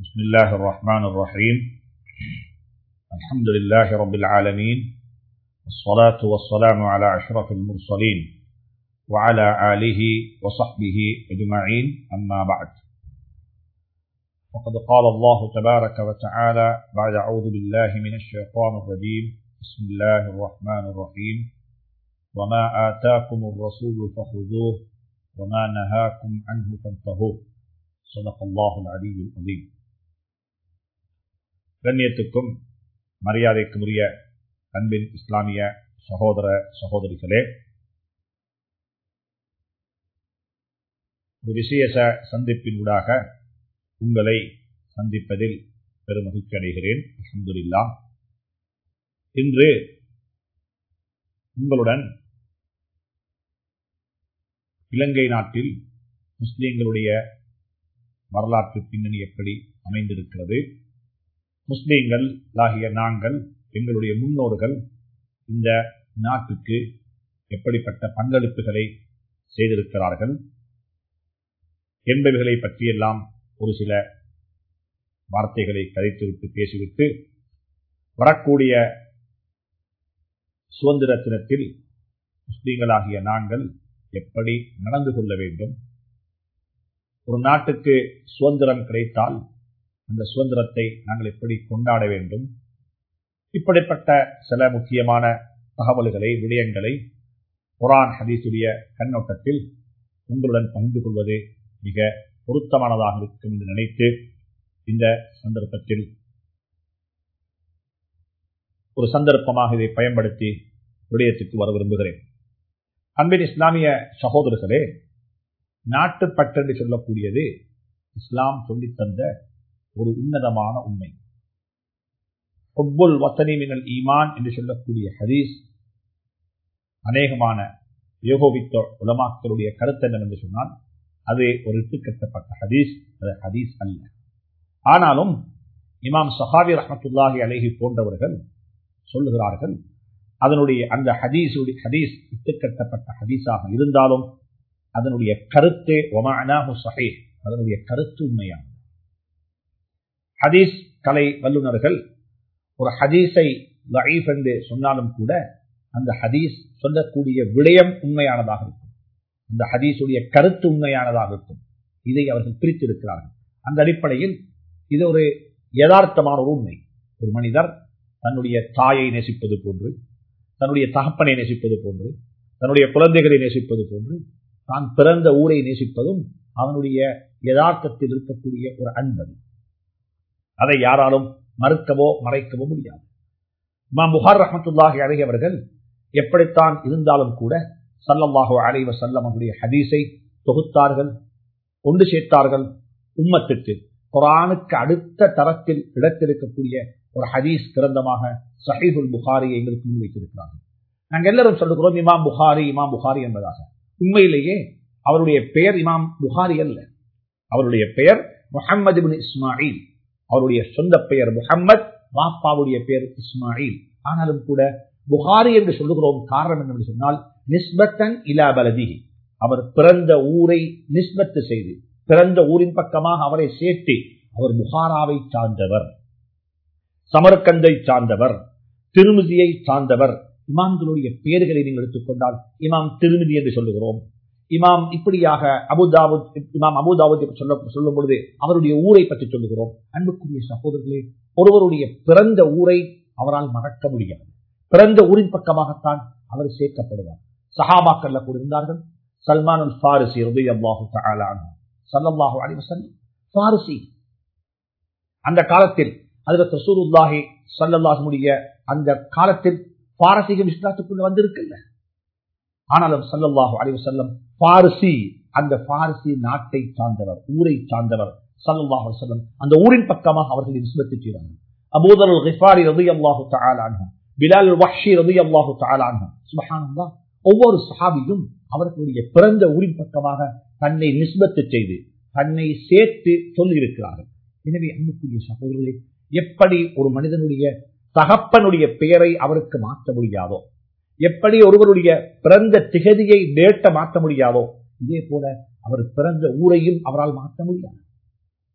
بسم الله الرحمن الرحيم الحمد لله رب العالمين والصلاة والسلام على أشرف المرسلين وعلى آله وصحبه أجمعين أما بعد وقد قال الله تبارك وتعالى بعد أعوذ بالله من الشيطان الرجيم بسم الله الرحمن الرحيم وما آتاكم الرسول فخذوه وما نهاكم عنه فانتهوا صدق الله العلي العظيم கண்ணியத்துக்கும் மரியாதைக்கும் உரிய அன்பின் இஸ்லாமிய சகோதர சகோதரிகளே ஒரு விசேஷ சந்திப்பின் ஊடாக உங்களை சந்திப்பதில் பெருமகிழ்ச்சி அடைகிறேன் அஹமதுல்லா இன்று உங்களுடன் இலங்கை நாட்டில் முஸ்லீம்களுடைய வரலாற்று பின்னணி எப்படி அமைந்திருக்கிறது முஸ்லீம்கள் ஆகிய நாங்கள் எங்களுடைய முன்னோர்கள் இந்த நாட்டுக்கு எப்படிப்பட்ட பங்களிப்புகளை செய்திருக்கிறார்கள் என்பவைகளை பற்றியெல்லாம் ஒரு சில வார்த்தைகளை கதைத்துவிட்டு பேசிவிட்டு வரக்கூடிய சுதந்திர தினத்தில் முஸ்லீம்களாகிய நாங்கள் எப்படி நடந்து கொள்ள வேண்டும் ஒரு நாட்டுக்கு சுதந்திரம் கிடைத்தால் அந்த சுதந்திரத்தை நாங்கள் எப்படி கொண்டாட வேண்டும் இப்படிப்பட்ட சில முக்கியமான தகவல்களை விடயங்களை குரான் ஹதீசுடைய கண்ணோட்டத்தில் உங்களுடன் பகிர்ந்து கொள்வது மிக பொருத்தமானதாக இருக்கும் என்று நினைத்து இந்த சந்தர்ப்பத்தில் ஒரு சந்தர்ப்பமாக இதை பயன்படுத்தி விடயத்துக்கு வர விரும்புகிறேன் அன்பின் இஸ்லாமிய சகோதரர்களே நாட்டுப்பற்று என்று சொல்லக்கூடியது இஸ்லாம் சொல்லித்தந்த ஒரு உன்னதமான உண்மை ஹுப்புல் வசனி மினல் ஈமான் என்று சொல்லக்கூடிய ஹதீஸ் அநேகமான யோகோவித்த உலமாக்களுடைய கருத்து என்னவென்று சொன்னால் அது ஒரு இட்டுக்கட்டப்பட்ட ஹதீஸ் அது ஹதீஸ் அல்ல ஆனாலும் இமாம் சஹாபி ரஹமத்துல்லாஹி அலேஹி போன்றவர்கள் சொல்லுகிறார்கள் அதனுடைய அந்த ஹதீஸ் ஹதீஸ் இட்டுக்கட்டப்பட்ட ஹதீஸாக இருந்தாலும் அதனுடைய கருத்தே ஒமானாஹு சஹே அதனுடைய கருத்து உண்மையானது ஹதீஸ் கலை வல்லுநர்கள் ஒரு ஹதீஸை லஈஃப் என்று சொன்னாலும் கூட அந்த ஹதீஸ் சொல்லக்கூடிய விடயம் உண்மையானதாக இருக்கும் அந்த ஹதீஸுடைய கருத்து உண்மையானதாக இருக்கும் இதை அவர்கள் பிரித்திருக்கிறார்கள் அந்த அடிப்படையில் இது ஒரு யதார்த்தமான ஒரு உண்மை ஒரு மனிதர் தன்னுடைய தாயை நேசிப்பது போன்று தன்னுடைய தகப்பனை நேசிப்பது போன்று தன்னுடைய குழந்தைகளை நேசிப்பது போன்று தான் பிறந்த ஊரை நேசிப்பதும் அவனுடைய யதார்த்தத்தில் இருக்கக்கூடிய ஒரு அன்பது அதை யாராலும் மறுக்கவோ மறைக்கவோ முடியாது இமாம் புகார் ரஹமத்துல்லாஹி அழகியவர்கள் எப்படித்தான் இருந்தாலும் கூட சல்லல்லாஹோ அலைவ செல்லம் அவருடைய ஹதீஸை தொகுத்தார்கள் கொண்டு சேர்த்தார்கள் உம்மத்திற்கு குரானுக்கு அடுத்த தரத்தில் இடத்திருக்கக்கூடிய ஒரு ஹதீஸ் கிரந்தமாக சஹீபுல் புகாரியை எங்களுக்கு முன்வைத்திருக்கிறார்கள் நாங்கள் எல்லாரும் சொல்லுகிறோம் இமாம் புகாரி இமாம் புகாரி என்பதாக உண்மையிலேயே அவருடைய பெயர் இமாம் புகாரி அல்ல அவருடைய பெயர் முகமது பின் இஸ்மாயில் அவருடைய சொந்த பெயர் முகம்மது பாப்பாவுடைய பெயர் இஸ்மாயில் ஆனாலும் கூட புகாரி என்று சொல்லுகிறோம் காரணம் என்னவென்று சொன்னால் நிஸ்பத்தன் இலா பலதி அவர் பிறந்த ஊரை நிஸ்பத்து செய்து பிறந்த ஊரின் பக்கமாக அவரை சேர்த்து அவர் புகாராவை சார்ந்தவர் சமர்கந்தை சார்ந்தவர் திருமதியை சார்ந்தவர் இமாம்களுடைய பெயர்களை நீங்கள் எடுத்துக்கொண்டால் இமாம் திருமதி என்று சொல்லுகிறோம் இமாம் இப்படியாக அபுதாபுத் இமாம் அபுதாபுத் சொல்ல சொல்லும் பொழுது அவருடைய ஊரை பற்றி சொல்லுகிறோம் அன்புக்குரிய சகோதரர்களே ஒருவருடைய பிறந்த ஊரை அவரால் மறக்க முடியாது பிறந்த ஊரின் பக்கமாகத்தான் அவர் சேர்க்கப்படுவார் சஹாபாக்கள்ல கூட இருந்தார்கள் சல்மான் அல் ஃபாரிசி ரபி அல்லாஹு சல்லாஹு அலிவசன் ஃபாரிசி அந்த காலத்தில் அதில் ரசூலுல்லாஹி சல்லல்லாஹுடைய அந்த காலத்தில் பாரசீகம் இஸ்லாத்துக்குள்ள வந்திருக்குல்ல ஆனாலும் சல்லல்லாஹு அலைவு செல்லம் பாரசி அந்த பாரசி நாட்டை சார்ந்தவர் ஊரை சார்ந்தவர் சல்லல்லாஹு செல்லம் அந்த ஊரின் பக்கமாக அவர்கள் நிஸ்பத்து செய்தார்கள் அபூதர் கிஃபாரி ரதி அல்லாஹு தாலானு பிலால் வஷி ரதி அல்லாஹு தாலானு சுபஹானல்லா ஒவ்வொரு சஹாபியும் அவர்களுடைய பிறந்த ஊரின் பக்கமாக தன்னை நிஸ்பத்து செய்து தன்னை சேர்த்து சொல்லியிருக்கிறார்கள் எனவே அன்புக்குரிய சகோதரர்களே எப்படி ஒரு மனிதனுடைய தகப்பனுடைய பெயரை அவருக்கு மாற்ற முடியாதோ எப்படி ஒருவருடைய பிறந்த திகதியை டேட்ட மாற்ற முடியாதோ இதே போல அவர் பிறந்த ஊரையும் அவரால் மாற்ற முடியாது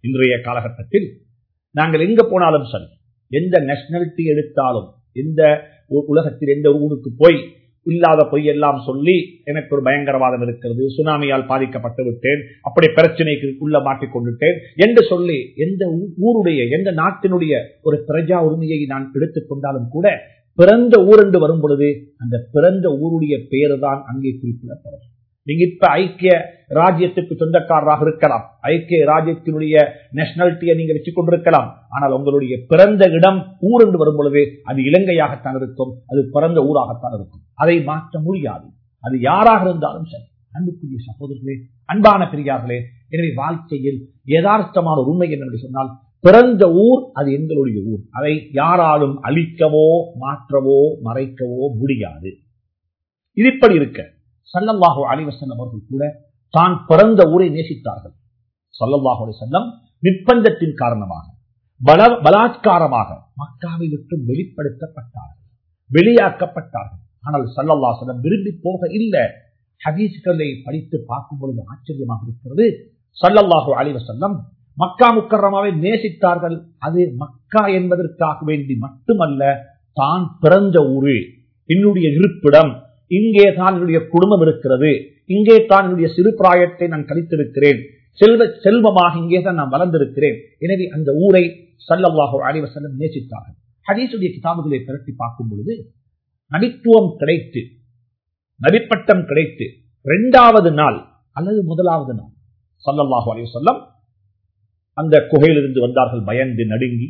இன்றைய காலகட்டத்தில் நாங்கள் எங்க போனாலும் சரி எந்த நேஷனாலிட்டி எடுத்தாலும் எந்த உலகத்தில் எந்த ஊருக்கு போய் இல்லாத பொய் எல்லாம் சொல்லி எனக்கு ஒரு பயங்கரவாதம் இருக்கிறது சுனாமியால் பாதிக்கப்பட்டு விட்டேன் அப்படி பிரச்சனைக்கு உள்ள மாட்டிக்கொண்டுட்டேன் என்று சொல்லி எந்த ஊருடைய எந்த நாட்டினுடைய ஒரு பிரஜா உரிமையை நான் எடுத்துக்கொண்டாலும் கூட பிறந்த ஊர் என்று வரும் பொழுது அந்த பிறந்த ஊருடைய பெயர் தான் அங்கே குறிப்பிடப்படும் நீங்க இப்ப ஐக்கிய ராஜ்யத்துக்கு சொந்தக்காரராக இருக்கலாம் ஐக்கிய ராஜ்யத்தினுடைய நேஷனாலிட்டியை நீங்க வச்சுக் கொண்டிருக்கலாம் ஆனால் உங்களுடைய பிறந்த இடம் ஊர் என்று வரும் பொழுது அது இலங்கையாகத்தான் இருக்கும் அது பிறந்த ஊராகத்தான் இருக்கும் அதை மாற்ற முடியாது அது யாராக இருந்தாலும் சரி அன்புக்குரிய சகோதரர்களே அன்பான பெரியார்களே எனவே வாழ்க்கையில் யதார்த்தமான உண்மை என்னவென்று சொன்னால் பிறந்த ஊர் அது எங்களுடைய ஊர் அதை யாராலும் அழிக்கவோ மாற்றவோ மறைக்கவோ முடியாது இது இப்படி இருக்க சல்லல்லாஹு அலிவசல்லம் அவர்கள் கூட தான் பிறந்த ஊரை நேசித்தார்கள் சல்லல்லாஹு அலிசல்லம் நிர்பந்தத்தின் காரணமாக பல பலாத்காரமாக மக்காவை விட்டு வெளிப்படுத்தப்பட்டார்கள் வெளியாக்கப்பட்டார்கள் ஆனால் சல்லல்லாசலம் விரும்பி போக இல்லை ஹதீஸ்களை படித்து பார்க்கும் பொழுது ஆச்சரியமாக இருக்கிறது சல்லல்லாஹு அலிவசல்லம் மக்கா முக்கரமாவை நேசித்தார்கள் அது மக்கா என்பதற்காக வேண்டி மட்டுமல்ல தான் பிறந்த ஊரு என்னுடைய இருப்பிடம் இங்கே தான் என்னுடைய குடும்பம் இருக்கிறது இங்கே தான் என்னுடைய சிறு பிராயத்தை நான் கழித்திருக்கிறேன் செல்வ செல்வமாக இங்கே தான் நான் வளர்ந்திருக்கிறேன் எனவே அந்த ஊரை சல்லல்லாஹோ அலிவசல்லம் நேசித்தார்கள் ஹதீசுடைய கிதாபுகளை திரட்டி பார்க்கும் பொழுது நடித்துவம் கிடைத்து நடிப்பட்டம் கிடைத்து இரண்டாவது நாள் அல்லது முதலாவது நாள் சல்லல்லாஹு அலிவசல்லம் அந்த குகையிலிருந்து வந்தார்கள் பயந்து நடுங்கி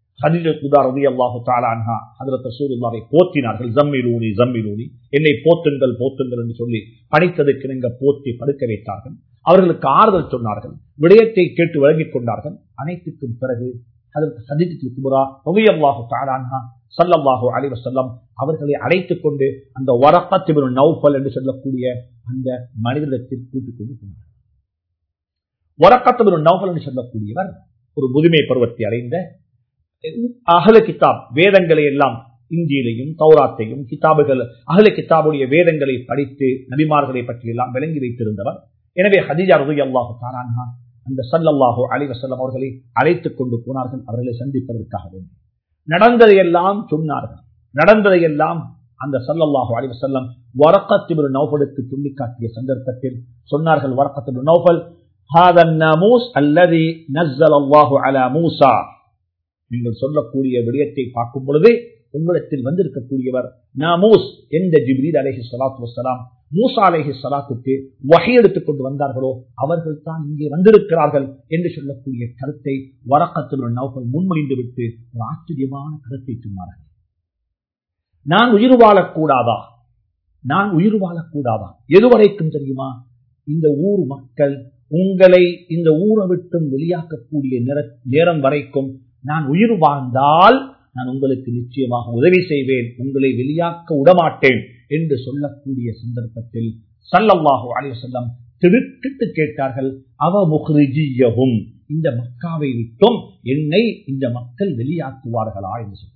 போத்தினார்கள் ஜம்மிலூனி ஜம்மிலூனி என்னை போத்துங்கள் போத்துங்கள் என்று சொல்லி படைத்ததுக்கு நீங்க போத்தி படுக்க வைத்தார்கள் அவர்களுக்கு ஆறுதல் சொன்னார்கள் விடயத்தை கேட்டு வழங்கிக் கொண்டார்கள் அனைத்துக்கும் பிறகு அவர்களை அழைத்துக் கொண்டு அந்த வரப்பத்து நௌஃபல் என்று சொல்லக்கூடிய அந்த மனிதனிடத்தில் கூட்டிக் கொண்டு போனார் வரக்கத்து நௌஃபல் என்று சொல்லக்கூடியவர் ஒரு முதுமை பருவத்தை அடைந்த அகல கிதாப் வேதங்களை எல்லாம் இந்தியிலையும் தௌராத்தையும் கிதாபுகள் அகல கிதாபுடைய வேதங்களை படித்து நபிமார்களை பற்றி எல்லாம் விளங்கி வைத்திருந்தவர் எனவே ஹதிஜா ரவி அல்லாஹு தாரான்ஹா அந்த சல்லல்லாஹோ அலிவசல்லம் அவர்களை அழைத்துக் கொண்டு போனார்கள் அவர்களை சந்திப்பதற்காக வேண்டும் நடந்ததையெல்லாம் சொன்னார்கள் நடந்ததையெல்லாம் அந்த சல்லல்லாஹு அலிவசல்லம் வரக்கத்திபுரு நௌபலுக்கு சொல்லிக்காட்டிய சந்தர்ப்பத்தில் சொன்னார்கள் வரக்கத்திபுரு நௌபல் هذا الناموس الذي نزل الله على موسى நீங்கள் சொல்லக்கூடிய விடயத்தை பார்க்கும் பொழுது உங்களிடத்தில் வந்திருக்கக்கூடியவர் நாமூஸ் எந்த ஜிப்ரீல் அலேஹி சலாத்து வசலாம் மூசா அலேஹி சலாத்துக்கு வகை எடுத்துக் கொண்டு வந்தார்களோ அவர்கள் தான் இங்கே வந்திருக்கிறார்கள் என்று சொல்லக்கூடிய கருத்தை வரக்கத்தில் நௌகல் முன்மொழிந்து விட்டு ஒரு ஆச்சரியமான கருத்தை சொன்னார்கள் நான் உயிர் வாழக்கூடாதா நான் உயிர் வாழக்கூடாதா எதுவரைக்கும் தெரியுமா இந்த ஊர் மக்கள் உங்களை இந்த ஊரை விட்டும் வெளியாக்கக்கூடிய நேரம் வரைக்கும் நான் உயிர் வாழ்ந்தால் நான் உங்களுக்கு நிச்சயமாக உதவி செய்வேன் உங்களை வெளியாக்க விடமாட்டேன் என்று சொல்லக்கூடிய சந்தர்ப்பத்தில் சல்லல்லாஹு அலைவசல்லம் திடுக்கிட்டு கேட்டார்கள் அவ முஹ்ரிஜியவும் இந்த மக்காவை விட்டும் என்னை இந்த மக்கள் வெளியாக்குவார்களா என்று சொல்லி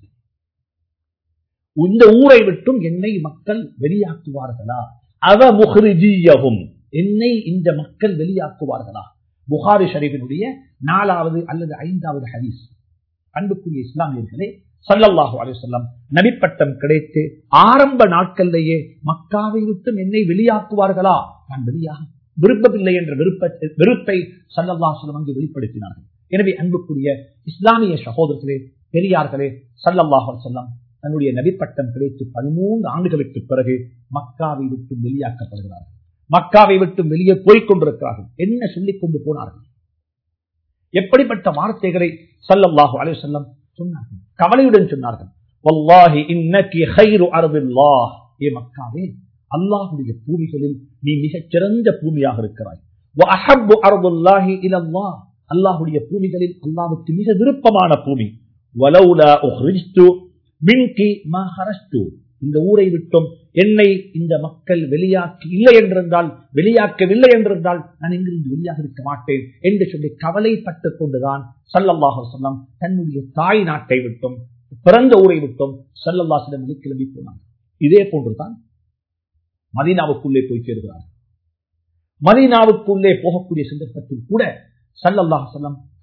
இந்த ஊரை விட்டும் என்னை மக்கள் வெளியாக்குவார்களா அவ முஹ்ரிஜியவும் என்னை இந்த மக்கள் வெளியாக்குவார்களா புகாரி ஷரீஃபினுடைய நாலாவது அல்லது ஐந்தாவது ஹதீஸ் அன்புக்குரிய இஸ்லாமியர்களே சல்லல்லாஹு அலிசல்லாம் நபிப்பட்டம் கிடைத்து ஆரம்ப நாட்களிலேயே மக்காவை விட்டும் என்னை வெளியாக்குவார்களா நான் வெளியாக விருப்பமில்லை என்ற விருப்பத்தை வெறுப்பை சல்லல்லாஹலம் அங்கு வெளிப்படுத்தினார்கள் எனவே அன்புக்குரிய இஸ்லாமிய சகோதரர்களே பெரியார்களே சல்லல்லாஹு செல்லம் தன்னுடைய நபிப்பட்டம் கிடைத்து பதிமூன்று ஆண்டுகளுக்கு பிறகு மக்காவை விட்டு வெளியாக்கப்படுகிறார்கள் மக்காவை விட்டு வெளியே போய்கொண்டிருக்கிறார்கள் என்ன சொல்லிக் கொண்டு போனார்கள் எப்படிப்பட்ட வார்த்தைகளை சல்லல்லாஹு அலைஹி வஸல்லம் சொன்னார்கள் கவலையுடன் சொன்னார்கள் வல்லாஹி இன்னகி கைரு அர்தில்லாஹ் ஏ மக்காவே அல்லாஹ்வுடைய பூமிகளில் நீ மிகச் சிறந்த பூமியாக இருக்கிறாய் வ அஹப்பு அர்துல்லாஹி இலல்லாஹ் அல்லாஹ்வுடைய பூமிகளில் அல்லாஹ்வுக்கு மிக விருப்பமான பூமி வலௌலா உஹ்ரிஜ்து மின்கி மா ஹரஸ்து இந்த ஊரை விட்டும் என்னை இந்த மக்கள் வெளியாக்கி இல்லை என்றிருந்தால் வெளியாக்கவில்லை என்றிருந்தால் நான் எங்கிருந்து வெளியாக இருக்க மாட்டேன் என்று சொல்லி கவலைப்பட்டுக் கொண்டுதான் சல்லல்லாஹு சொல்லம் தன்னுடைய தாய் நாட்டை விட்டும் பிறந்த ஊரை விட்டும் சல்லல்லாசிடம் கிளம்பி போனார் இதே போன்றுதான் மதீனாவுக்குள்ளே போய் சேர்கிறார் மதீனாவுக்குள்ளே போகக்கூடிய சந்தர்ப்பத்தில் கூட சல்லல்லாஹ் சொல்லம்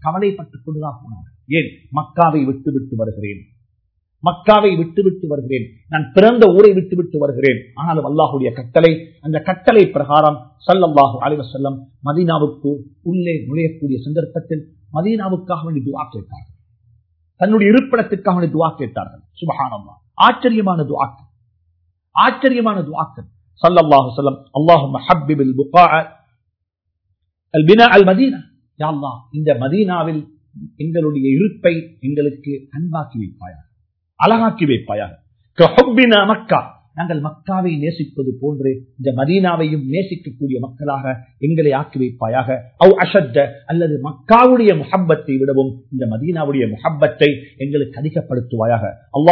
கவலைப்பட்டுக் கொண்டுதான் போனார்கள் ஏன் மக்காவை விட்டு விட்டு வருகிறேன் மக்காவை விட்டு விட்டு வருகிறேன் நான் பிறந்த ஊரை விட்டு விட்டு வருகிறேன் ஆனாலும் அல்லாஹுடைய கட்டளை அந்த கட்டளை பிரகாரம் சல்லல்லாஹு அலைவ செல்லம் மதீனாவுக்கு உள்ளே நுழையக்கூடிய சந்தர்ப்பத்தில் மதீனாவுக்காக வேண்டி துவா கேட்டார்கள் தன்னுடைய இருப்பிடத்திற்காக வேண்டி துவா கேட்டார்கள் சுபஹானல்லா ஆச்சரியமான துவாக்கள் ஆச்சரியமான துவாக்கள் சல்லல்லாஹு செல்லம் அல்லாஹு ஹப்பிபில் புகா அல் பினா அல் மதீனா யா அல்லாஹ் இந்த மதீனாவில் எங்களுடைய இருப்பை எங்களுக்கு அன்பாக்கி வைப்பாயாக அழகாக்கி வைப்பாயாக மக்கா நாங்கள் மக்காவை நேசிப்பது போன்று இந்த மதீனாவையும் நேசிக்கக்கூடிய மக்களாக எங்களை ஆக்கி வைப்பாயாக அவ் அஷத்த அல்லது மக்காவுடைய முஹப்பத்தை விடவும் இந்த மதீனாவுடைய முஹப்பத்தை எங்களுக்கு அதிகப்படுத்துவாயாக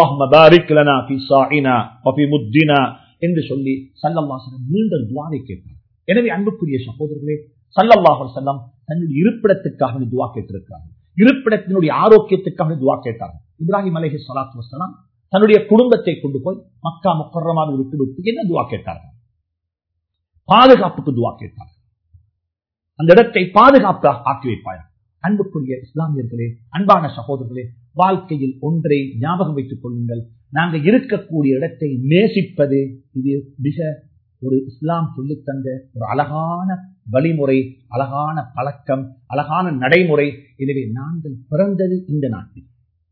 அல்லாஹ் என்று சொல்லி சல்லல்லாசனம் மீண்டும் துவாரை கேட்டார் எனவே அன்புக்குரிய சகோதரர்களே சல்லல்லாஹு செல்லம் தன்னுடைய இருப்பிடத்துக்காக துவா கேட்டிருக்கிறார்கள் இருப்பிடத்தினுடைய ஆரோக்கியத்துக்காக துவா கேட்டார்கள் இப்ராஹிம் அலஹி சலாத்து வசலாம் தன்னுடைய குடும்பத்தை கொண்டு போய் மக்கா முக்கரமாக விட்டு விட்டு என்ன துவா கேட்டார்கள் பாதுகாப்புக்கு துவா கேட்டார்கள் அந்த இடத்தை பாதுகாப்பு ஆக்கி வைப்பார்கள் அன்புக்குரிய இஸ்லாமியர்களே அன்பான சகோதரர்களே வாழ்க்கையில் ஒன்றை ஞாபகம் வைத்துக் கொள்ளுங்கள் நாங்கள் இருக்கக்கூடிய இடத்தை நேசிப்பது இது மிக ஒரு இஸ்லாம் சொல்லித்தந்த ஒரு அழகான வழிமுறை அழகான பழக்கம் அழகான நடைமுறை எனவே நாங்கள் பிறந்தது இந்த நாட்டில்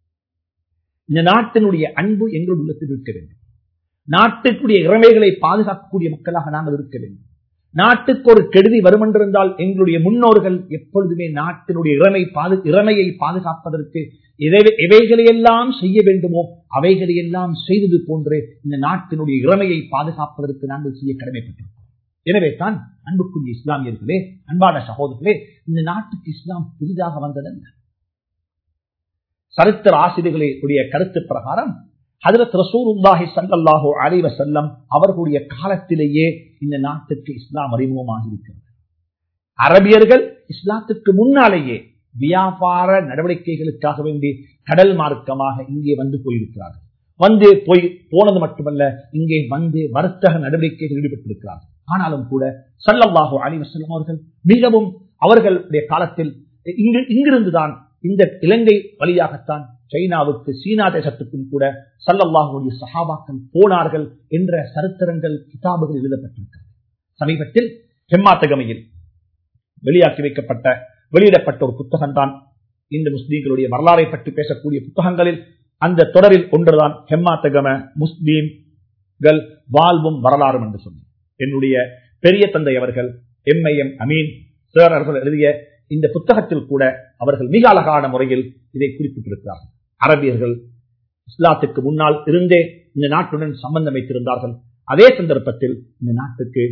இந்த நாட்டினுடைய அன்பு எங்கள் உள்ளத்தில் இருக்க வேண்டும் நாட்டுக்குரிய இறமைகளை பாதுகாக்கக்கூடிய மக்களாக நாங்கள் இருக்க வேண்டும் நாட்டுக்கு ஒரு கெடுதி வரும் என்றிருந்தால் எங்களுடைய முன்னோர்கள் எப்பொழுதுமே நாட்டினுடைய இறமை பாது இறமையை பாதுகாப்பதற்கு எவைகளையெல்லாம் செய்ய வேண்டுமோ அவைகளையெல்லாம் செய்தது போன்று இந்த நாட்டினுடைய இறமையை பாதுகாப்பதற்கு நாங்கள் செய்ய கடமைப்பட்டிருக்கிறோம் எனவே தான் அன்புக்குரிய இஸ்லாமியர்களே அன்பான சகோதரர்களே இந்த நாட்டுக்கு இஸ்லாம் புதிதாக வந்ததல்ல சரித்திர ஆசிரியர்களுடைய கருத்து பிரகாரம் ஹதரத் ரசூருல்லாஹி சல்லாஹூ அலைவ செல்லம் அவர்களுடைய காலத்திலேயே இந்த நாட்டுக்கு இஸ்லாம் அறிமுகமாக இருக்கிறது அரபியர்கள் இஸ்லாத்துக்கு முன்னாலேயே வியாபார நடவடிக்கைகளுக்காக வேண்டி கடல் மார்க்கமாக இங்கே வந்து போயிருக்கிறார்கள் வந்து போய் போனது மட்டுமல்ல இங்கே வந்து வர்த்தக நடவடிக்கைகள் ஈடுபட்டிருக்கிறார்கள் ஆனாலும் கூட சல்லல்லாஹு அலிவசல்லம் அவர்கள் மிகவும் அவர்களுடைய காலத்தில் இங்கு இங்கிருந்துதான் இந்த இலங்கை வழியாகத்தான் சைனாவுக்கு சீனா தேசத்துக்கும் கூட சல்லல்லாஹுடைய சஹாபாக்கள் போனார்கள் என்ற சரித்திரங்கள் கிதாபுகள் எழுதப்பட்டிருக்கிறது சமீபத்தில் ஹெம்மாத்தகமையில் வெளியாக்கி வைக்கப்பட்ட வெளியிடப்பட்ட ஒரு புத்தகம் தான் இந்த முஸ்லீம்களுடைய வரலாறை பற்றி பேசக்கூடிய புத்தகங்களில் அந்த தொடரில் ஒன்றுதான் ஹெம்மாத்தகம முஸ்லீம்கள் வாழ்வும் வரலாறும் என்று சொல்லி என்னுடைய பெரிய தந்தை அவர்கள் எம்ஐஎம் அமீன் சார் அவர்கள் எழுதிய இந்த புத்தகத்தில் கூட அவர்கள் மிக அழகான முறையில் இதை குறிப்பிட்டிருக்கிறார்கள் அரபியர்கள் இஸ்லாத்துக்கு முன்னால் இருந்தே இந்த நாட்டுடன் சம்பந்தம் வைத்திருந்தார்கள் அதே சந்தர்ப்பத்தில் இந்த நாட்டுக்கு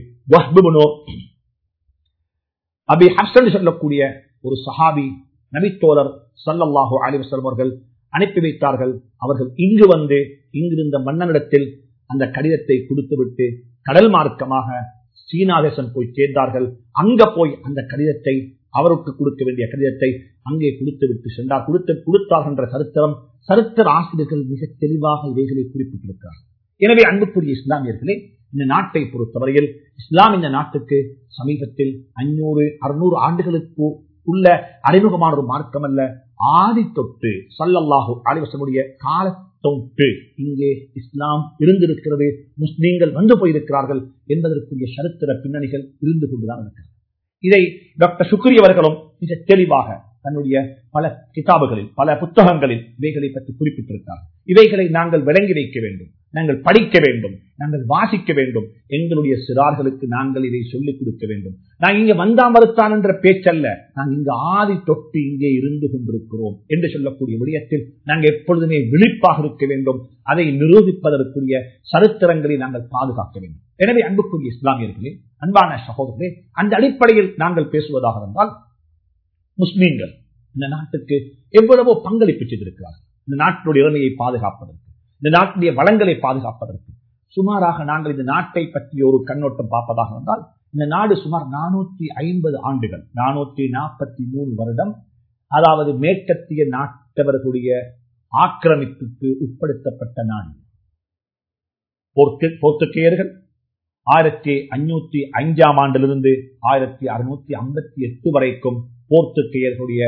அபி ஹசன் சொல்லக்கூடிய ஒரு சஹாபி நபித்தோழர் சல்லல்லாஹு அலிவசல் அவர்கள் அனுப்பி வைத்தார்கள் அவர்கள் இங்கு வந்து இங்கிருந்த மன்னனிடத்தில் அந்த கடிதத்தை கொடுத்துவிட்டு கடல் மார்க்கமாக சீனா தேசம் போய் சேர்ந்தார்கள் அங்க போய் அந்த கடிதத்தை அவருக்கு கொடுக்க வேண்டிய கடிதத்தை அங்கே கொடுத்து விட்டு சென்றார் கொடுத்து கொடுத்தார் என்ற சரித்திரம் சரித்திர ஆசிரியர்கள் மிக தெளிவாக இவைகளை குறிப்பிட்டிருக்கிறார் எனவே அன்புக்குரிய இஸ்லாமியர்களே இந்த நாட்டை பொறுத்தவரையில் இஸ்லாம் இந்த நாட்டுக்கு சமீபத்தில் அஞ்சூறு அறுநூறு ஆண்டுகளுக்கு உள்ள அறிமுகமான ஒரு மார்க்கம் அல்ல ஆதி தொட்டு சல்லல்லாஹு அலிவசனுடைய கால தொட்டு இங்கே இஸ்லாம் இருந்திருக்கிறது முஸ்லீம்கள் வந்து போயிருக்கிறார்கள் என்பதற்குரிய சரித்திர பின்னணிகள் இருந்து கொண்டுதான் இருக்கிறது இதை டாக்டர் சுக்ரி அவர்களும் மிக தெளிவாக தன்னுடைய பல கிதாபுகளில் பல புத்தகங்களில் இவைகளை பற்றி குறிப்பிட்டிருக்கிறார் இவைகளை நாங்கள் விளங்கி வைக்க வேண்டும் நாங்கள் படிக்க வேண்டும் நாங்கள் வாசிக்க வேண்டும் எங்களுடைய சிறார்களுக்கு நாங்கள் இதை சொல்லிக் கொடுக்க வேண்டும் நான் இங்க வந்தாம் வருத்தான் என்ற பேச்சல்ல நான் இங்கு ஆதி தொட்டு இங்கே இருந்து கொண்டிருக்கிறோம் என்று சொல்லக்கூடிய விடயத்தில் நாங்கள் எப்பொழுதுமே விழிப்பாக இருக்க வேண்டும் அதை நிரூபிப்பதற்குரிய சரித்திரங்களை நாங்கள் பாதுகாக்க வேண்டும் எனவே அன்புக்குரிய இஸ்லாமியர்களே அன்பான சகோதரர்களே அந்த அடிப்படையில் நாங்கள் பேசுவதாக இருந்தால் முஸ்லீம்கள் இந்த நாட்டுக்கு எவ்வளவோ பங்களிப்பு செய்திருக்கிறார்கள் இந்த நாட்டினுடைய இளமையை பாதுகாப்பதற்கு இந்த நாட்டினுடைய வளங்களை பாதுகாப்பதற்கு சுமாராக நாங்கள் இந்த நாட்டை பற்றிய ஒரு கண்ணோட்டம் பார்ப்பதாக இருந்தால் இந்த நாடு சுமார் நானூற்றி ஐம்பது ஆண்டுகள் நானூற்றி நாற்பத்தி மூணு வருடம் அதாவது மேற்கத்திய நாட்டவர்களுடைய ஆக்கிரமிப்புக்கு உட்படுத்தப்பட்ட நாடு போர்த்துக்கேயர்கள் ஆயிரத்தி அஞ்சூத்தி அஞ்சாம் ஆண்டிலிருந்து ஆயிரத்தி அறுநூத்தி ஐம்பத்தி எட்டு வரைக்கும் போர்த்துக்கேயர்களுடைய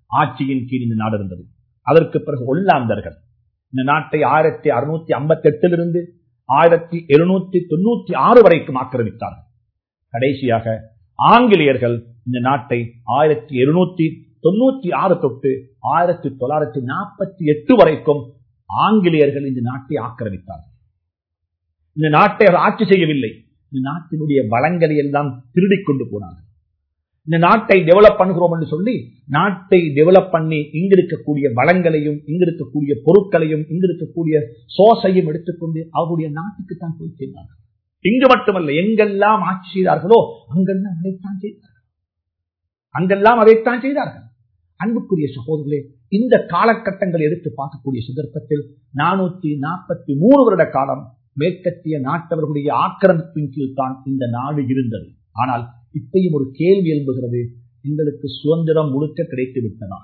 ஆட்சியின் கீழ் இந்த நாடு இருந்தது அதற்கு பிறகு ஒல்லாந்தர்கள் இந்த நாட்டை ஆயிரத்தி அறுநூத்தி ஐம்பத்தி எட்டிலிருந்து ஆயிரத்தி எழுநூத்தி தொண்ணூத்தி ஆறு வரைக்கும் ஆக்கிரமித்தார்கள் கடைசியாக ஆங்கிலேயர்கள் இந்த நாட்டை ஆயிரத்தி எழுநூத்தி தொண்ணூத்தி ஆறு தொட்டு ஆயிரத்தி தொள்ளாயிரத்தி நாற்பத்தி எட்டு வரைக்கும் ஆங்கிலேயர்கள் இந்த நாட்டை ஆக்கிரமித்தார்கள் இந்த நாட்டை அவர் ஆட்சி செய்யவில்லை இந்த நாட்டினுடைய வளங்களை எல்லாம் திருடிக் கொண்டு போனார்கள் இந்த நாட்டை டெவலப் பண்ணுகிறோம் என்று சொல்லி நாட்டை டெவலப் பண்ணி இங்க இருக்கக்கூடிய வளங்களையும் இங்க இருக்கக்கூடிய பொருட்களையும் இங்க இருக்கக்கூடிய சோசையும் எடுத்துக்கொண்டு அவருடைய நாட்டுக்கு தான் போய் சேர்ந்தார்கள் இங்கு மட்டுமல்ல எங்கெல்லாம் ஆட்சி செய்தார்களோ அங்கெல்லாம் அதைத்தான் செய்தார்கள் அங்கெல்லாம் அதைத்தான் செய்தார்கள் அன்புக்குரிய சகோதரர்களே இந்த காலகட்டங்கள் எடுத்து பார்க்கக்கூடிய சந்தர்ப்பத்தில் நானூத்தி நாற்பத்தி மூணு வருட காலம் மேற்கத்திய நாட்டவர்களுடைய ஆக்கிரமிப்பின் கீழ் தான் இந்த நாடு இருந்தது ஆனால் இப்பயும் ஒரு கேள்வி எழும்புகிறது எங்களுக்கு சுதந்திரம் முழுக்க கிடைத்து விட்டதா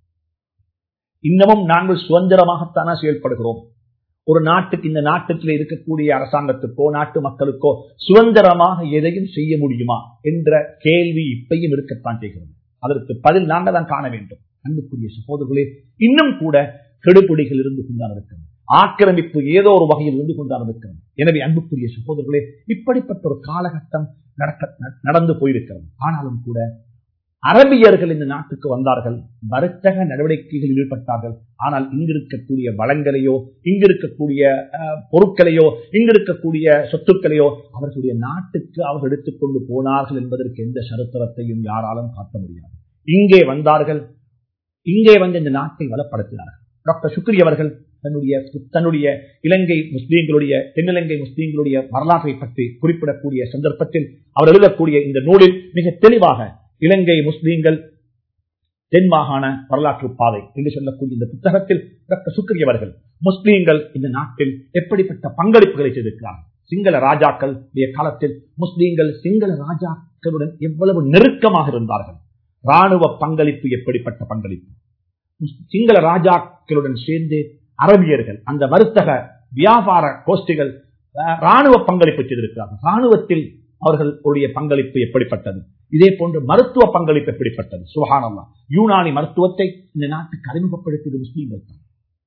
இன்னமும் நாங்கள் சுதந்திரமாகத்தானா செயல்படுகிறோம் ஒரு நாட்டுக்கு இந்த நாட்டுக்கு இருக்கக்கூடிய அரசாங்கத்துக்கோ நாட்டு மக்களுக்கோ சுதந்திரமாக எதையும் செய்ய முடியுமா என்ற கேள்வி இப்பையும் இருக்கத்தான் செய்கிறது அதற்கு பதில் நாங்கள் தான் காண வேண்டும் அன்புக்குரிய சகோதரர்களே இன்னும் கூட கெடுபிடிகள் இருந்து கொண்டான் இருக்கிறது ஆக்கிரமிப்பு ஏதோ ஒரு வகையில் இருந்து கொண்டான் இருக்கிறது எனவே அன்புக்குரிய சகோதரர்களே இப்படிப்பட்ட ஒரு காலகட்டம் நடக்க நடந்து போயிருக்கிறது ஆனாலும் கூட அரபியர்கள் இந்த நாட்டுக்கு வந்தார்கள் வர்த்தக நடவடிக்கைகளில் ஈடுபட்டார்கள் ஆனால் இங்கிருக்கக்கூடிய வளங்களையோ இங்கிருக்கக்கூடிய பொருட்களையோ இங்கிருக்கக்கூடிய சொத்துக்களையோ அவர்களுடைய நாட்டுக்கு அவர்கள் எடுத்துக்கொண்டு போனார்கள் என்பதற்கு எந்த சரித்திரத்தையும் யாராலும் காட்ட முடியாது இங்கே வந்தார்கள் இங்கே வந்து இந்த நாட்டை வளப்படுத்தினார்கள் டாக்டர் சுக்ரி அவர்கள் தன்னுடைய தன்னுடைய இலங்கை முஸ்லீம்களுடைய தென்னிலங்கை முஸ்லீம்களுடைய வரலாற்றை பற்றி குறிப்பிடக்கூடிய சந்தர்ப்பத்தில் அவர் எழுதக்கூடிய இந்த நூலில் மிக தெளிவாக இலங்கை முஸ்லீம்கள் தென் மாகாண வரலாற்று பாதை என்று சொல்லக்கூடிய இந்த புத்தகத்தில் டாக்டர் சுக்ரி அவர்கள் முஸ்லீம்கள் இந்த நாட்டில் எப்படிப்பட்ட பங்களிப்புகளை செய்திருக்கிறார்கள் சிங்கள ராஜாக்கள் காலத்தில் முஸ்லீம்கள் சிங்கள ராஜாக்களுடன் எவ்வளவு நெருக்கமாக இருந்தார்கள் ராணுவ பங்களிப்பு எப்படிப்பட்ட பங்களிப்பு சிங்கள ராஜாக்களுடன் சேர்ந்து அரபியர்கள் அந்த வர்த்தக வியாபார கோஷ்டிகள் ராணுவ பங்களிப்பு செய்திருக்கிறார்கள் ராணுவத்தில் அவர்களுடைய பங்களிப்பு எப்படிப்பட்டது இதே போன்று மருத்துவ பங்களிப்பு எப்படிப்பட்டது சுகானம்மா யூனானி மருத்துவத்தை இந்த நாட்டுக்கு அறிமுகப்படுத்தியது முஸ்லீம்கள் தான்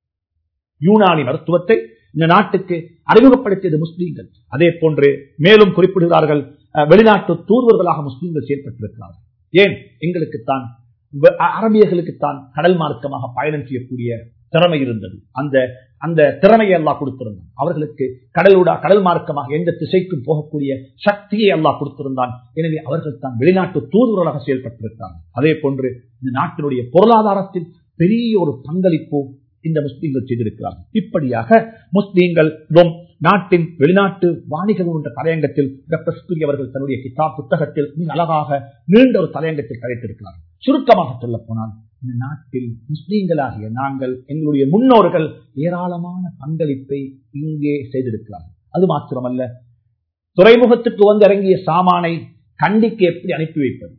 யூனானி மருத்துவத்தை இந்த நாட்டுக்கு அறிமுகப்படுத்தியது முஸ்லீம்கள் அதே போன்று மேலும் குறிப்பிடுகிறார்கள் வெளிநாட்டு தூர்வர்களாக முஸ்லீம்கள் செயல்பட்டிருக்கிறார்கள் ஏன் எங்களுக்குத்தான் அரபியர்களுக்குத்தான் கடல் மார்க்கமாக பயணம் செய்யக்கூடிய திறமை இருந்தது அந்த அந்த திறமையை எல்லாம் கொடுத்திருந்தான் அவர்களுக்கு கடலூடா கடல் மார்க்கமாக எந்த திசைக்கும் போகக்கூடிய சக்தியை எல்லாம் கொடுத்திருந்தான் எனவே அவர்கள் தான் வெளிநாட்டு தூதுவர்களாக செயல்பட்டிருக்கிறார்கள் அதே போன்று இந்த நாட்டினுடைய பொருளாதாரத்தில் பெரிய ஒரு பங்களிப்பு இந்த முஸ்லீம்கள் செய்திருக்கிறார்கள் இப்படியாக முஸ்லீம்கள் நாட்டின் வெளிநாட்டு வாணிகம் என்ற தலையங்கத்தில் டாக்டர் அவர்கள் தன்னுடைய கிதாப் புத்தகத்தில் மிக அழகாக நீண்ட ஒரு தலையங்கத்தில் கலைத்திருக்கிறார் சுருக்கமாக சொல்ல போனால் இந்த நாட்டில் முஸ்லீம்களாகிய நாங்கள் எங்களுடைய முன்னோர்கள் ஏராளமான பங்களிப்பை இங்கே செய்திருக்கிறார்கள் அது மாத்திரமல்ல துறைமுகத்துக்கு வந்து இறங்கிய சாமானை கண்டிக்கு எப்படி அனுப்பி வைப்பது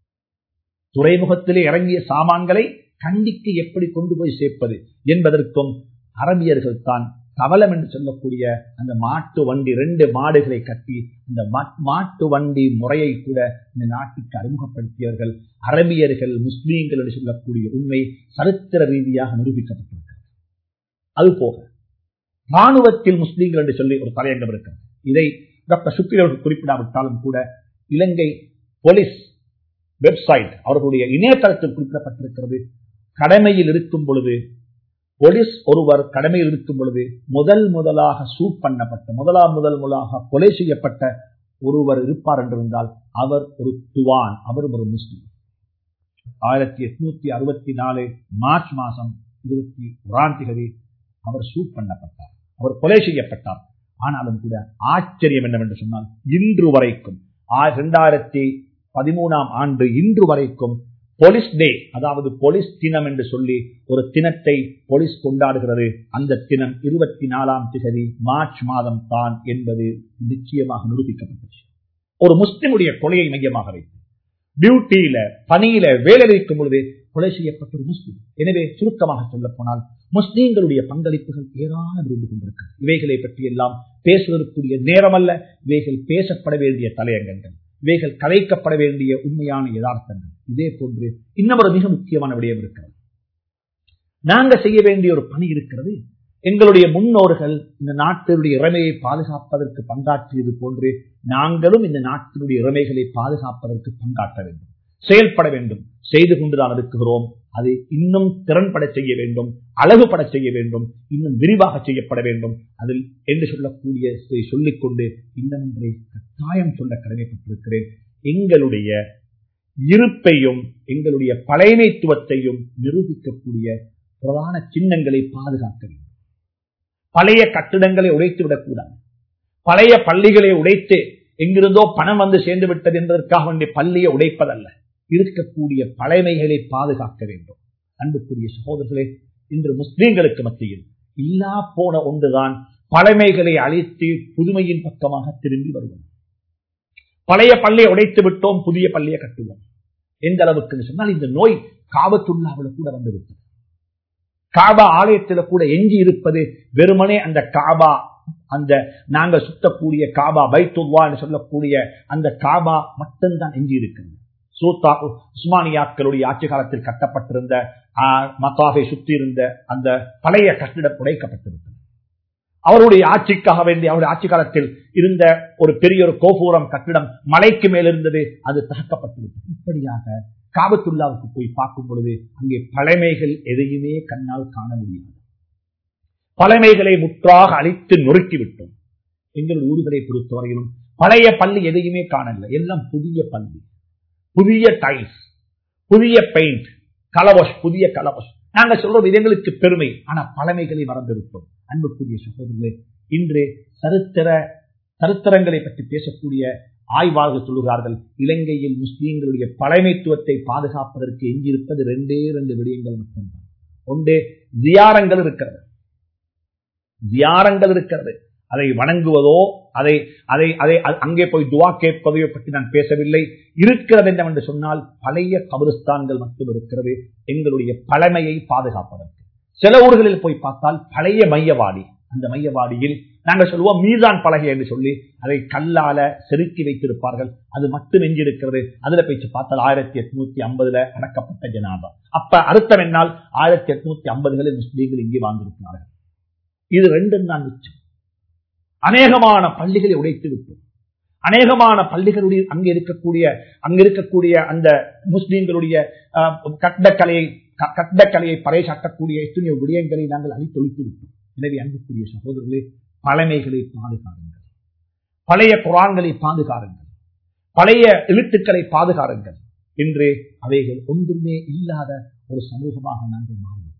துறைமுகத்திலே இறங்கிய சாமான்களை கண்டிக்கு எப்படி கொண்டு போய் சேர்ப்பது என்பதற்கும் அரபியர்கள் தான் கவலம் என்று சொல்லக்கூடிய அந்த மாட்டு வண்டி ரெண்டு மாடுகளை கட்டி அந்த மாட்டு வண்டி முறையை கூட இந்த நாட்டுக்கு அறிமுகப்படுத்தியவர்கள் அரபியர்கள் முஸ்லீம்கள் என்று சொல்லக்கூடிய உண்மை சரித்திர ரீதியாக நிரூபிக்கப்பட்டிருக்கிறது அதுபோக ராணுவத்தில் முஸ்லீம்கள் என்று சொல்லி ஒரு தலையங்கம் இருக்கிறது இதை டாக்டர் சுக்ரி அவர்கள் குறிப்பிடாவிட்டாலும் கூட இலங்கை போலீஸ் வெப்சைட் அவர்களுடைய இணையதளத்தில் குறிப்பிடப்பட்டிருக்கிறது கடமையில் இருக்கும் பொழுது போலீஸ் ஒருவர் கடமையில் இருக்கும் பொழுது முதல் முதலாக சூட் பண்ணப்பட்ட முதலாம் முதல் முதலாக கொலை செய்யப்பட்ட ஒருவர் இருப்பார் என்றிருந்தால் அவர் ஒரு துவான் அவர் ஒரு முஸ்லிம் ஆயிரத்தி எட்நூத்தி அறுபத்தி நாலு மார்ச் மாசம் இருபத்தி ஒராம் திகதி அவர் சூட் பண்ணப்பட்டார் அவர் கொலை செய்யப்பட்டார் ஆனாலும் கூட ஆச்சரியம் என்னவென்று சொன்னால் இன்று வரைக்கும் இரண்டாயிரத்தி பதிமூணாம் ஆண்டு இன்று வரைக்கும் போலீஸ் டே அதாவது போலீஸ் தினம் என்று சொல்லி ஒரு தினத்தை போலீஸ் கொண்டாடுகிறது அந்த தினம் இருபத்தி நாலாம் திகதி மார்ச் மாதம் தான் என்பது நிச்சயமாக நிரூபிக்கப்பட்டது ஒரு முஸ்லிமுடைய கொலையை மையமாக வைத்து டியூட்டியில பணியில வேலை இருக்கும் பொழுது கொலை செய்யப்பட்ட ஒரு முஸ்லிம் எனவே சுருக்கமாக சொல்ல போனால் முஸ்லீம்களுடைய பங்களிப்புகள் ஏராளம் இருந்து கொண்டிருக்கிறது இவைகளை பற்றி எல்லாம் பேசுவதற்குரிய நேரம் அல்ல இவைகள் பேசப்பட வேண்டிய தலையங்கங்கள் இவைகள் கலைக்கப்பட வேண்டிய உண்மையான யதார்த்தங்கள் இதே போன்று இன்னும் ஒரு மிக முக்கியமான விடயம் இருக்கிறது நாங்க செய்ய வேண்டிய ஒரு பணி இருக்கிறது எங்களுடைய முன்னோர்கள் இந்த நாட்டினுடைய இறமையை பாதுகாப்பதற்கு பங்காற்றியது போன்று நாங்களும் இந்த நாட்டினுடைய இறமைகளை பாதுகாப்பதற்கு பங்காற்ற வேண்டும் செயல்பட வேண்டும் செய்து கொண்டுதான் இருக்கிறோம் அதை இன்னும் திறன்பட செய்ய வேண்டும் அழகுபட செய்ய வேண்டும் இன்னும் விரிவாக செய்யப்பட வேண்டும் அதில் என்று சொல்லக்கூடிய சொல்லிக்கொண்டு இன்னும் ஒன்றை கட்டாயம் சொல்ல கடமைப்பட்டிருக்கிறேன் எங்களுடைய இருப்பையும் எங்களுடைய பழையமைத்துவத்தையும் நிரூபிக்கக்கூடிய பிரதான சின்னங்களை பாதுகாக்க வேண்டும் பழைய கட்டிடங்களை உடைத்து விடக்கூடாது பழைய பள்ளிகளை உடைத்து எங்கிருந்தோ பணம் வந்து சேர்ந்து விட்டது என்பதற்காக வேண்டிய பள்ளியை உடைப்பதல்ல இருக்கக்கூடிய பழமைகளை பாதுகாக்க வேண்டும் அன்புக்குரிய சகோதரர்களே இன்று முஸ்லீம்களுக்கு மத்தியில் இல்லா போன ஒன்றுதான் பழமைகளை அழித்து புதுமையின் பக்கமாக திரும்பி வருவது பழைய பள்ளியை உடைத்து விட்டோம் புதிய பள்ளியை கட்டுவோம் எந்த அளவுக்கு சொன்னால் இந்த நோய் காபத்துள்ளாவில் கூட வந்துவிட்டது காபா ஆலயத்தில் கூட எஞ்சி இருப்பது வெறுமனே அந்த காபா அந்த நாங்க சுத்தக்கூடிய காபா பைத்துல்லா சொல்லக்கூடிய அந்த காபா மட்டும்தான் எஞ்சி இருக்கிறது சூத்தா உஸ்மானியாக்களுடைய ஆட்சி காலத்தில் கட்டப்பட்டிருந்த மத்தாவை சுற்றி இருந்த அந்த பழைய கட்டிடம் உடைக்கப்பட்டிருந்தது அவருடைய ஆட்சிக்காக வேண்டிய அவருடைய ஆட்சி காலத்தில் இருந்த ஒரு பெரிய ஒரு கோபுரம் கட்டிடம் மலைக்கு மேல் இருந்தது அது தகக்கப்பட்டுவிட்டது இப்படியாக காபத்துல்லாவுக்கு போய் பார்க்கும் பொழுது அங்கே பழமைகள் எதையுமே கண்ணால் காண முடியாது பழமைகளை முற்றாக அழித்து நொறுக்கிவிட்டோம் எங்கள் ஊர்களை பொறுத்தவரையிலும் பழைய பள்ளி எதையுமே காணவில்லை எல்லாம் புதிய பள்ளி புதிய டைல்ஸ் புதிய பெயிண்ட் கலவஷ் புதிய கலவஷ் நாங்க சொல்றது எங்களுக்கு பெருமை ஆனா பழமைகளை மறந்து விட்டோம் அன்புக்குரிய சகோதரர்களே இன்று சரித்திர சரித்திரங்களை பற்றி பேசக்கூடிய ஆய்வாளர்கள் சொல்லுகிறார்கள் இலங்கையில் முஸ்லீம்களுடைய பழமைத்துவத்தை பாதுகாப்பதற்கு எங்கிருப்பது ரெண்டே ரெண்டு விடயங்கள் மட்டும்தான் ஒன்று தியாரங்கள் இருக்கிறது தியாரங்கள் இருக்கிறது அதை வணங்குவதோ அதை அதை அதை அங்கே போய் துவா கேட்பதையோ பற்றி நான் பேசவில்லை இருக்கிறது என்னவென்று சொன்னால் பழைய கபிரிஸ்தான்கள் மட்டும் இருக்கிறது எங்களுடைய பழமையை பாதுகாப்பதற்கு சில ஊர்களில் போய் பார்த்தால் பழைய மையவாடி அந்த மையவாடியில் நாங்கள் சொல்லுவோம் மீதான் பலகை என்று சொல்லி அதை கல்லால செருக்கி வைத்திருப்பார்கள் அது மட்டும் எஞ்சிருக்கிறது அதுல போயிட்டு பார்த்தால் ஆயிரத்தி எட்நூத்தி ஐம்பதுல அடக்கப்பட்ட ஜனாதா அப்ப அர்த்தம் என்னால் ஆயிரத்தி எட்நூத்தி ஐம்பதுகளில் முஸ்லீம்கள் இங்கே வாழ்ந்திருக்கிறார்கள் இது ரெண்டும் தான் மிச்சம் அநேகமான பள்ளிகளை உடைத்து விட்டோம் அநேகமான பள்ளிகளுடைய அங்க இருக்கக்கூடிய அங்க இருக்கக்கூடிய அந்த முஸ்லீம்களுடைய கட்டக்கலையை கட்டக்கலையை பறைசாட்டக்கூடிய எத்தனையோ விடயங்களை நாங்கள் அழித்தொழித்து விட்டோம் எனவே அன்புக்குரிய சகோதரர்களே பழமைகளை பாதுகாருங்கள் பழைய குரான்களை பாதுகாருங்கள் பழைய எழுத்துக்களை பாதுகாருங்கள் என்று அவைகள் ஒன்றுமே இல்லாத ஒரு சமூகமாக நாங்கள் மாறிவிட்டோம்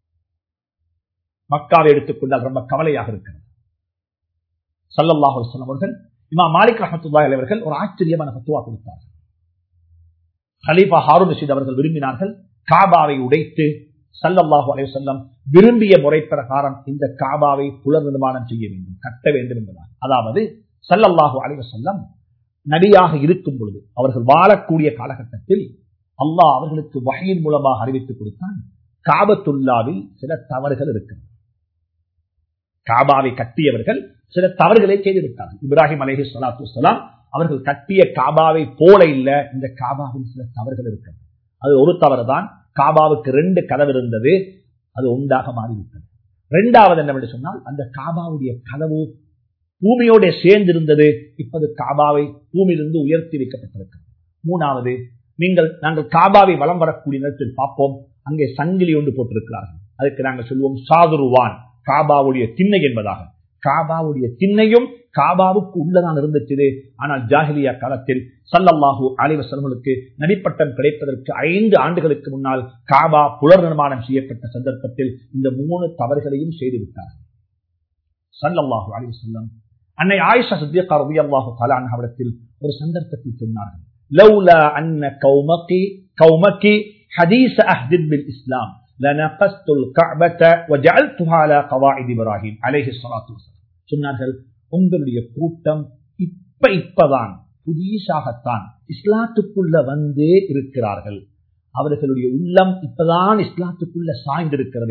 மக்காவை எடுத்துக்கொண்டால் ரொம்ப கவலையாக இருக்கிறது சல்லல்லாஹு அவர்கள் இமா மாலிக் ரஹமத்துல்லா அவர்கள் ஒரு ஆச்சரியமான பத்துவா கொடுத்தார்கள் ஹலீஃபா ஹாரூன் ரஷீத் அவர்கள் விரும்பினார்கள் காபாவை உடைத்து சல்லல்லாஹு அலைய செல்லம் விரும்பிய முறை பிரகாரம் இந்த காபாவை புலர் நிர்மாணம் செய்ய வேண்டும் கட்ட வேண்டும் என்பதால் அதாவது சல்லல்லாஹு அலைவ செல்லம் நடியாக இருக்கும் பொழுது அவர்கள் வாழக்கூடிய காலகட்டத்தில் அல்லாஹ் அவர்களுக்கு வகையின் மூலமாக அறிவித்துக் கொடுத்தான் காபத்துல்லாவில் சில தவறுகள் இருக்கிறது காபாவை கட்டியவர்கள் சில தவறுகளை செய்துவிட்டார்கள் இப்ராஹிம் அலேஹி சலாத்து வலாம் அவர்கள் கட்டிய காபாவை போல இல்ல இந்த காபாவில் சில தவறுகள் இருக்கிறது அது ஒரு தவறு தான் காபாவுக்கு ரெண்டு கதவு இருந்தது அது ஒன்றாக மாறிவிட்டது இரண்டாவது என்னவென்று சொன்னால் அந்த காபாவுடைய கதவு பூமியோட சேர்ந்து இருந்தது இப்போது காபாவை பூமியிலிருந்து உயர்த்தி வைக்கப்பட்டிருக்கிறது மூணாவது நீங்கள் நாங்கள் காபாவை வளம் வரக்கூடிய நேரத்தில் பார்ப்போம் அங்கே சங்கிலி ஒன்று போட்டிருக்கிறார்கள் அதுக்கு நாங்கள் சொல்லுவோம் சாதுருவான் காபாவுடைய திண்ணை என்பதாக காபாவுடைய திண்ணையும் காபாவுக்கு உள்ளதான் இருந்துச்சு ஆனால் ஜாகிலியா காலத்தில் சல்லல்லாஹு அலைவசல்களுக்கு நடிப்பட்டம் கிடைப்பதற்கு ஐந்து ஆண்டுகளுக்கு முன்னால் காபா புலர் நிர்மாணம் செய்யப்பட்ட சந்தர்ப்பத்தில் இந்த மூணு தவறுகளையும் செய்துவிட்டார் சல்லல்லாஹு அலைவசல்லம் அன்னை ஆயிஷா சத்தியக்கா ரவி அல்லாஹு தலான் அவரத்தில் ஒரு சந்தர்ப்பத்தில் சொன்னார்கள் லவ்லா அன்ன கௌமகி கௌமகி ஹதீஸ் அஹ்தின் பில் இஸ்லாம் لنقصت الكعبة وجعلتها على قواعد إبراهيم عليه الصلاة والسلام சொன்னார்கள் உங்களுடைய கூட்டம் இப்ப இப்பதான் புதியசாகத்தான் இஸ்லாத்துக்குள்ள வந்தே இருக்கிறார்கள் அவர்களுடைய உள்ளம் இப்பதான் இஸ்லாத்துக்குள்ள சாய்ந்திருக்கிறது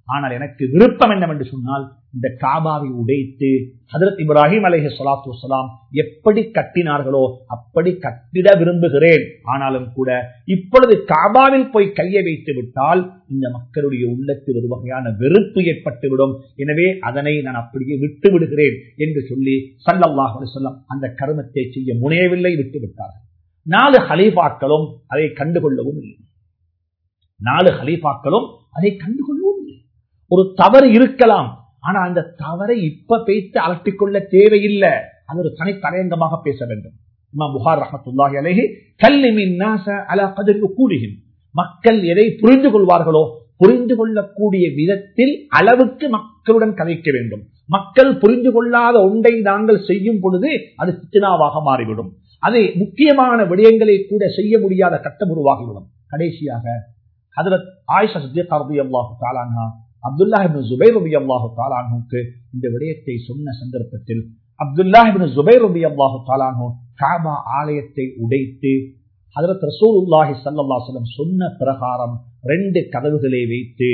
ஆனால் எனக்கு விருப்பம் என்னவென்று சொன்னால் இந்த காபாவை உடைத்து ஹதரத் இப்ராஹிம் அலஹி சலாத்து வலாம் எப்படி கட்டினார்களோ அப்படி கட்டிட விரும்புகிறேன் ஆனாலும் கூட இப்பொழுது காபாவில் போய் கையை வைத்து விட்டால் இந்த மக்களுடைய உள்ளத்தில் ஒரு வகையான வெறுப்பு ஏற்பட்டுவிடும் எனவே அதனை நான் அப்படியே விட்டு விடுகிறேன் என்று சொல்லி சல்லல்லாஹ் சொல்லம் அந்த கருமத்தை செய்ய முனையவில்லை விட்டு விட்டார்கள் நாலு ஹலீஃபாக்களும் அதை கண்டுகொள்ளவும் இல்லை நாலு ஹலீஃபாக்களும் அதை கண்டுகொள்ளவும் இல்லை ஒரு தவறு இருக்கலாம் ஆனா அந்த தவறை இப்ப பேத்து அலட்டிக்கொள்ள தேவையில்லை அது ஒரு தனி தலையங்கமாக பேச வேண்டும் இமாம் புகார் ரஹமத்துல்லாஹி அலைஹி கல்லிமின் நாச அலா கதிர் கூடுகின் மக்கள் எதை புரிந்து கொள்வார்களோ புரிந்து கொள்ளக்கூடிய விதத்தில் அளவுக்கு மக்களுடன் கதைக்க வேண்டும் மக்கள் புரிந்து கொள்ளாத ஒன்றை நாங்கள் செய்யும் பொழுது அது சித்தனாவாக மாறிவிடும் அது முக்கியமான விடயங்களை கூட செய்ய முடியாத கட்டம் உருவாகிவிடும் கடைசியாக ஹதரத் ஆயிஷா சித்திகா ரபி அல்லாஹு தாலானா அப்துல்லாஹிபின் ஜுபைர் ரபி அல்லாஹு தாலானுக்கு இந்த விடயத்தை சொன்ன சந்தர்ப்பத்தில் அப்துல்லாஹிபின் ஜுபைர் ரபி அல்லாஹு தாலானு காபா ஆலயத்தை உடைத்து ஹதரத் ரசூல் உல்லாஹி சல்லாஹலம் சொன்ன பிரகாரம் ரெண்டு கதவுகளை வைத்து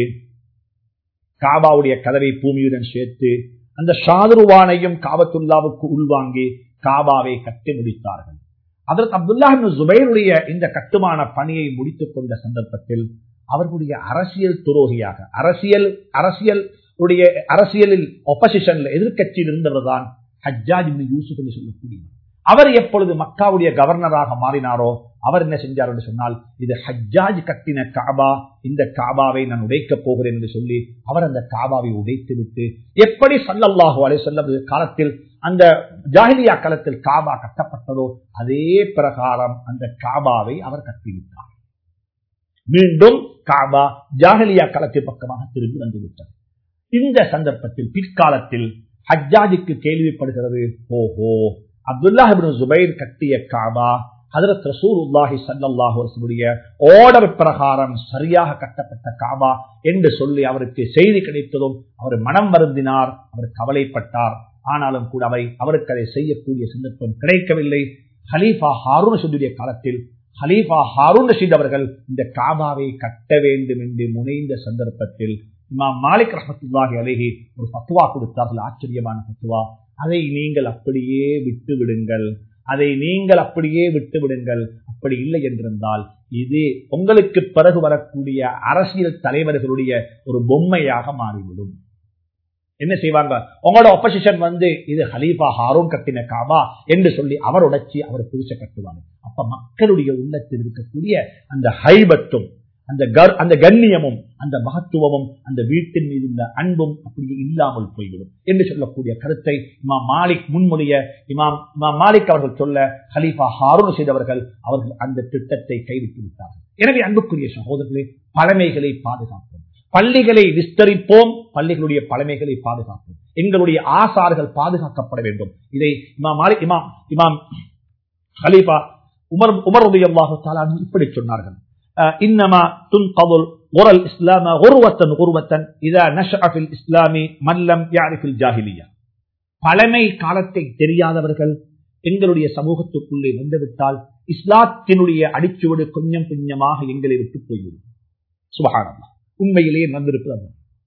காபாவுடைய கதவை பூமியுடன் சேர்த்து அந்த ஷாதுருவானையும் காபத்துல்லாவுக்கு உள்வாங்கி காபாவை கட்டி முடித்தார்கள் அதற்கு அப்துல்லாஹின் ஜுபைருடைய இந்த கட்டுமான பணியை முடித்துக் கொண்ட சந்தர்ப்பத்தில் அவர்களுடைய அரசியல் துரோகியாக அரசியல் அரசியல் அரசியலில் ஒப்பசிஷன்ல எதிர்கட்சியில் இருந்தவர் தான் ஹஜ்ஜாஜ் யூசுப் என்று சொல்லக்கூடியவர் அவர் எப்பொழுது மக்காவுடைய கவர்னராக மாறினாரோ அவர் என்ன செஞ்சார் என்று சொன்னால் இது ஹஜ்ஜாஜ் கட்டின காபா இந்த காபாவை நான் உடைக்கப் போகிறேன் என்று சொல்லி அவர் அந்த காபாவை உடைத்து விட்டு எப்படி சல்லல்லாஹு அலை சொல்ல காலத்தில் அந்த ஜாகிலியா காலத்தில் காபா கட்டப்பட்டதோ அதே பிரகாரம் அந்த காபாவை அவர் கட்டிவிட்டார் மீண்டும் காபா ஜாகிலியா காலத்தின் பக்கமாக திரும்பி வந்துவிட்டது இந்த சந்தர்ப்பத்தில் பிற்காலத்தில் ஹஜ்ஜாஜுக்கு கேள்விப்படுகிறது ஓஹோ அப்துல்லாஹிபின் ஜுபைர் கட்டிய காபா ஹதரத் ரசூல் உல்லாஹி சல்லாஹுடைய ஓர்டர் பிரகாரம் சரியாக கட்டப்பட்ட காபா என்று சொல்லி அவருக்கு செய்தி கிடைத்ததும் அவர் மனம் வருந்தினார் அவர் கவலைப்பட்டார் ஆனாலும் கூட அவை அவருக்கு அதை செய்யக்கூடிய சந்தர்ப்பம் கிடைக்கவில்லை ஹலீஃபா ஹாரூன் ரஷீதுடைய காலத்தில் ஹலீஃபா ஹாரூன் ரஷீத் அவர்கள் இந்த காபாவை கட்ட வேண்டும் என்று முனைந்த சந்தர்ப்பத்தில் இமாம் மாலிக் ரஹமத்துல்லாஹி அலேஹி ஒரு பத்துவா கொடுத்தார்கள் ஆச்சரியமான பத்துவா அதை நீங்கள் அப்படியே விட்டு விடுங்கள் அதை நீங்கள் அப்படியே விட்டு விடுங்கள் அப்படி இல்லை என்றிருந்தால் இது உங்களுக்கு பிறகு வரக்கூடிய அரசியல் தலைவர்களுடைய ஒரு பொம்மையாக மாறிவிடும் என்ன செய்வாங்க உங்களோட ஒப்பசிஷன் வந்து இது ஹலீஃபா ஹாரூன் கட்டின காபா என்று சொல்லி அவர் உடைச்சி அவர் புதுச கட்டுவாங்க அப்ப மக்களுடைய உள்ளத்தில் இருக்கக்கூடிய அந்த ஹைபத்தும் அந்த அந்த கண்ணியமும் அந்த மகத்துவமும் அந்த வீட்டின் மீது உள்ள அன்பும் அப்படியே இல்லாமல் போய்விடும் என்று சொல்லக்கூடிய கருத்தை இமாம் மாலிக் முன்மொழிய இமாம் இமாம் மாலிக் அவர்கள் சொல்ல ஹலீஃபா ஹாரூன் செய்தவர்கள் அவர்கள் அந்த திட்டத்தை கைவிட்டு விட்டார்கள் எனவே அன்புக்குரிய சகோதரர்களே பழமைகளை பாதுகாப்போம் பள்ளிகளை விஸ்தரிப்போம் பள்ளிகளுடைய பழமைகளை பாதுகாப்போம் எங்களுடைய ஆசார்கள் பாதுகாக்கப்பட வேண்டும் இதை இமாம் மாலிக் இமாம் இமாம் ஹலீஃபா உமர் உமர் உதய அல்லாஹு இப்படி சொன்னார்கள் إنما تنقض غرى الإسلام غروة غروة إذا نشأ في الإسلام من لم يعرف الجاهلية பழமை காலத்தை தெரியாதவர்கள் எங்களுடைய சமூகத்துக்குள்ளே வந்துவிட்டால் இஸ்லாத்தினுடைய அடிச்சுவடு கொஞ்சம் கொஞ்சமாக எங்களை விட்டு போய்விடும் சுபகாரம் உண்மையிலேயே வந்திருப்பது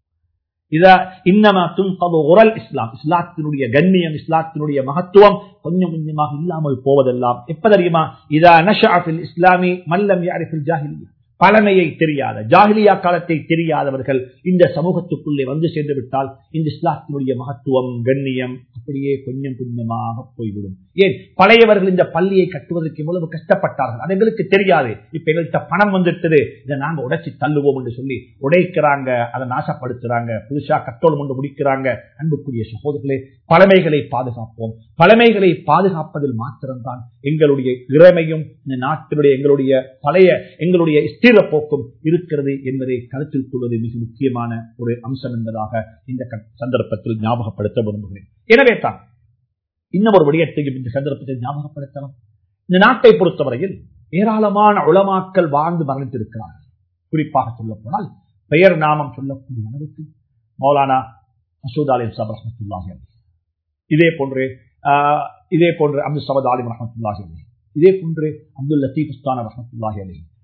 இதா இன்னமா துன்பது உரல் இஸ்லாம் இஸ்லாத்தினுடைய கண்ணியம் இஸ்லாத்தினுடைய மகத்துவம் கொஞ்சம் கொஞ்சமாக இல்லாமல் போவதெல்லாம் எப்ப தெரியுமா இதா நஷாஃபில் இஸ்லாமி மல்லம் யாரிஃபில் ஜாஹிலியா பழமையை தெரியாத ஜாகிலியா காலத்தை தெரியாதவர்கள் இந்த சமூகத்துக்குள்ளே வந்து சேர்ந்து விட்டால் இந்த இஸ்லாத்தினுடைய மகத்துவம் கண்ணியம் அப்படியே கொஞ்சம் கொஞ்சமாக போய்விடும் ஏன் பழையவர்கள் இந்த பள்ளியை கட்டுவதற்கு எவ்வளவு கஷ்டப்பட்டார்கள் அது எங்களுக்கு தெரியாது இப்ப எங்கள்கிட்ட பணம் வந்துட்டது இதை நாங்க உடைச்சி தள்ளுவோம் என்று சொல்லி உடைக்கிறாங்க அதை நாசப்படுத்துறாங்க புதுசா கட்டோலம் கொண்டு முடிக்கிறாங்க அன்புக்குரிய சகோதரர்களே பழமைகளை பாதுகாப்போம் பழமைகளை பாதுகாப்பதில் மாத்திரம்தான் எங்களுடைய இறமையும் இந்த நாட்டினுடைய எங்களுடைய பழைய எங்களுடைய ஸ்திர போக்கும் இருக்கிறது என்பதை கருத்தில் கொள்வது மிக முக்கியமான ஒரு அம்சம் என்பதாக இந்த சந்தர்ப்பத்தில் ஞாபகப்படுத்த விரும்புகிறேன் எனவே தான் இன்னும் ஒரு விடயத்தையும் இந்த சந்தர்ப்பத்தில் ஞாபகப்படுத்தலாம் இந்த நாட்டை பொறுத்தவரையில் ஏராளமான உளமாக்கல் வாழ்ந்து மரணித்திருக்கிறார்கள் குறிப்பாக சொல்ல போனால் பெயர் நாமம் சொல்லக்கூடிய அளவுக்கு மௌலானா மசூத் அலிம் சாப் ரஹமத்துல்லாஹி இதே போன்று இதே போன்று அப்துல் சமத் அலிம் ரஹமத்துல்லாஹி இதே போன்று அப்துல் லத்தீப் உஸ்தான ரஹமத்துல்லாஹி அலி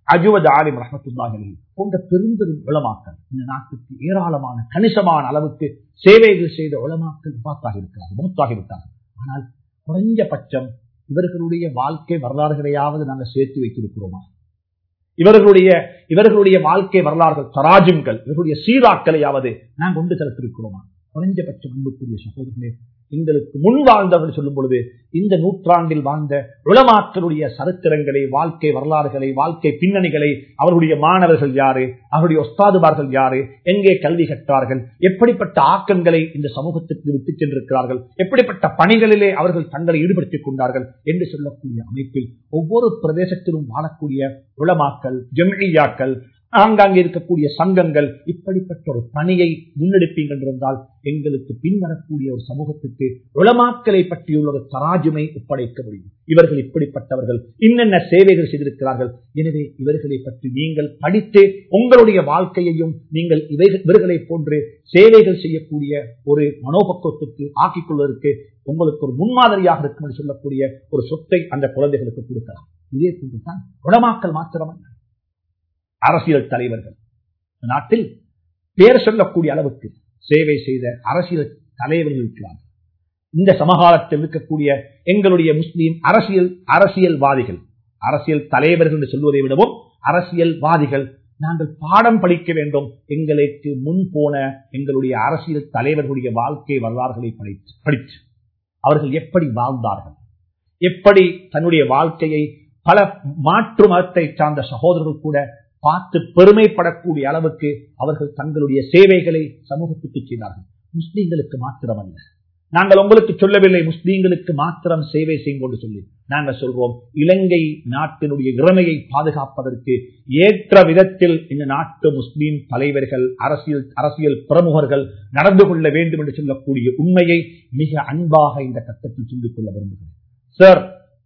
அஜுவத் ஆலிம் ரஹமத்துல்லாஹி போன்ற பெரும் பெரும் உளமாக்கல் இந்த நாட்டுக்கு ஏராளமான கணிசமான அளவுக்கு சேவைகள் செய்த உளமாக்கல் பார்த்தாக இருக்கிறார்கள் மூத்தாக இருக்கிறார்கள் ஆனால் குறைஞ்சபட்சம் இவர்களுடைய வாழ்க்கை வரலாறுகளையாவது நாங்கள் சேர்த்து வைத்திருக்கிறோமா இவர்களுடைய இவர்களுடைய வாழ்க்கை வரலாறுகள் தராஜும்கள் இவர்களுடைய சீராக்களையாவது நாம் கொண்டு செலுத்திருக்கிறோமா குறைஞ்சபட்சம் அன்புக்குரிய சகோதரர்களே எங்களுக்கு முன் வாழ்ந்தவர்கள் சொல்லும் பொழுது இந்த நூற்றாண்டில் வாழ்ந்த உளமாக்களுடைய சரித்திரங்களை வாழ்க்கை வரலாறுகளை வாழ்க்கை பின்னணிகளை அவருடைய மாணவர்கள் யாரு அவருடைய ஒஸ்தாதுபார்கள் யாரு எங்கே கல்வி கற்றார்கள் எப்படிப்பட்ட ஆக்கங்களை இந்த சமூகத்துக்கு விட்டுச் சென்றிருக்கிறார்கள் எப்படிப்பட்ட பணிகளிலே அவர்கள் தங்களை ஈடுபடுத்திக் கொண்டார்கள் என்று சொல்லக்கூடிய அமைப்பில் ஒவ்வொரு பிரதேசத்திலும் வாழக்கூடிய உளமாக்கல் ஜெமியாக்கள் ஆங்காங்கே இருக்கக்கூடிய சங்கங்கள் இப்படிப்பட்ட ஒரு பணியை முன்னெடுப்பீங்கள் என்றால் எங்களுக்கு பின்வரக்கூடிய ஒரு சமூகத்துக்கு உளமாக்கலை பற்றியுள்ள ஒரு தராஜுமை ஒப்படைக்க முடியும் இவர்கள் இப்படிப்பட்டவர்கள் இன்னென்ன சேவைகள் செய்திருக்கிறார்கள் எனவே இவர்களை பற்றி நீங்கள் படித்து உங்களுடைய வாழ்க்கையையும் நீங்கள் இவர்களை போன்று சேவைகள் செய்யக்கூடிய ஒரு மனோபக்குவத்துக்கு ஆக்கிக் கொள்வதற்கு உங்களுக்கு ஒரு முன்மாதிரியாக இருக்கும் என்று சொல்லக்கூடிய ஒரு சொத்தை அந்த குழந்தைகளுக்கு கொடுக்கலாம் இதே போன்றுதான் உளமாக்கல் மாத்திரமல்ல அரசியல் தலைவர்கள் நாட்டில் பேர் சொல்லக்கூடிய அளவுக்கு சேவை செய்த அரசியல் தலைவர்கள் இருக்கிறார்கள் இந்த சமகாலத்தில் இருக்கக்கூடிய எங்களுடைய முஸ்லீம் அரசியல் அரசியல்வாதிகள் அரசியல் தலைவர்கள் என்று சொல்வதை விடவும் அரசியல்வாதிகள் நாங்கள் பாடம் படிக்க வேண்டும் எங்களுக்கு முன் போன எங்களுடைய அரசியல் தலைவர்களுடைய வாழ்க்கை வரலாறுகளை படித்து படித்து அவர்கள் எப்படி வாழ்ந்தார்கள் எப்படி தன்னுடைய வாழ்க்கையை பல மாற்று மதத்தை சார்ந்த சகோதரர்கள் கூட பார்த்து பெருமைப்படக்கூடிய அளவுக்கு அவர்கள் தங்களுடைய சேவைகளை சமூகத்துக்கு செய்தார்கள் முஸ்லீம்களுக்கு மாத்திரமல்ல நாங்கள் உங்களுக்கு சொல்லவில்லை முஸ்லீம்களுக்கு மாத்திரம் சேவை செய்யும் கொண்டு சொல்லி நாங்கள் சொல்வோம் இலங்கை நாட்டினுடைய இறமையை பாதுகாப்பதற்கு ஏற்ற விதத்தில் இந்த நாட்டு முஸ்லீம் தலைவர்கள் அரசியல் அரசியல் பிரமுகர்கள் நடந்து கொள்ள வேண்டும் என்று சொல்லக்கூடிய உண்மையை மிக அன்பாக இந்த கட்டத்தில் சொல்லிக் கொள்ள விரும்புகிறேன் சார்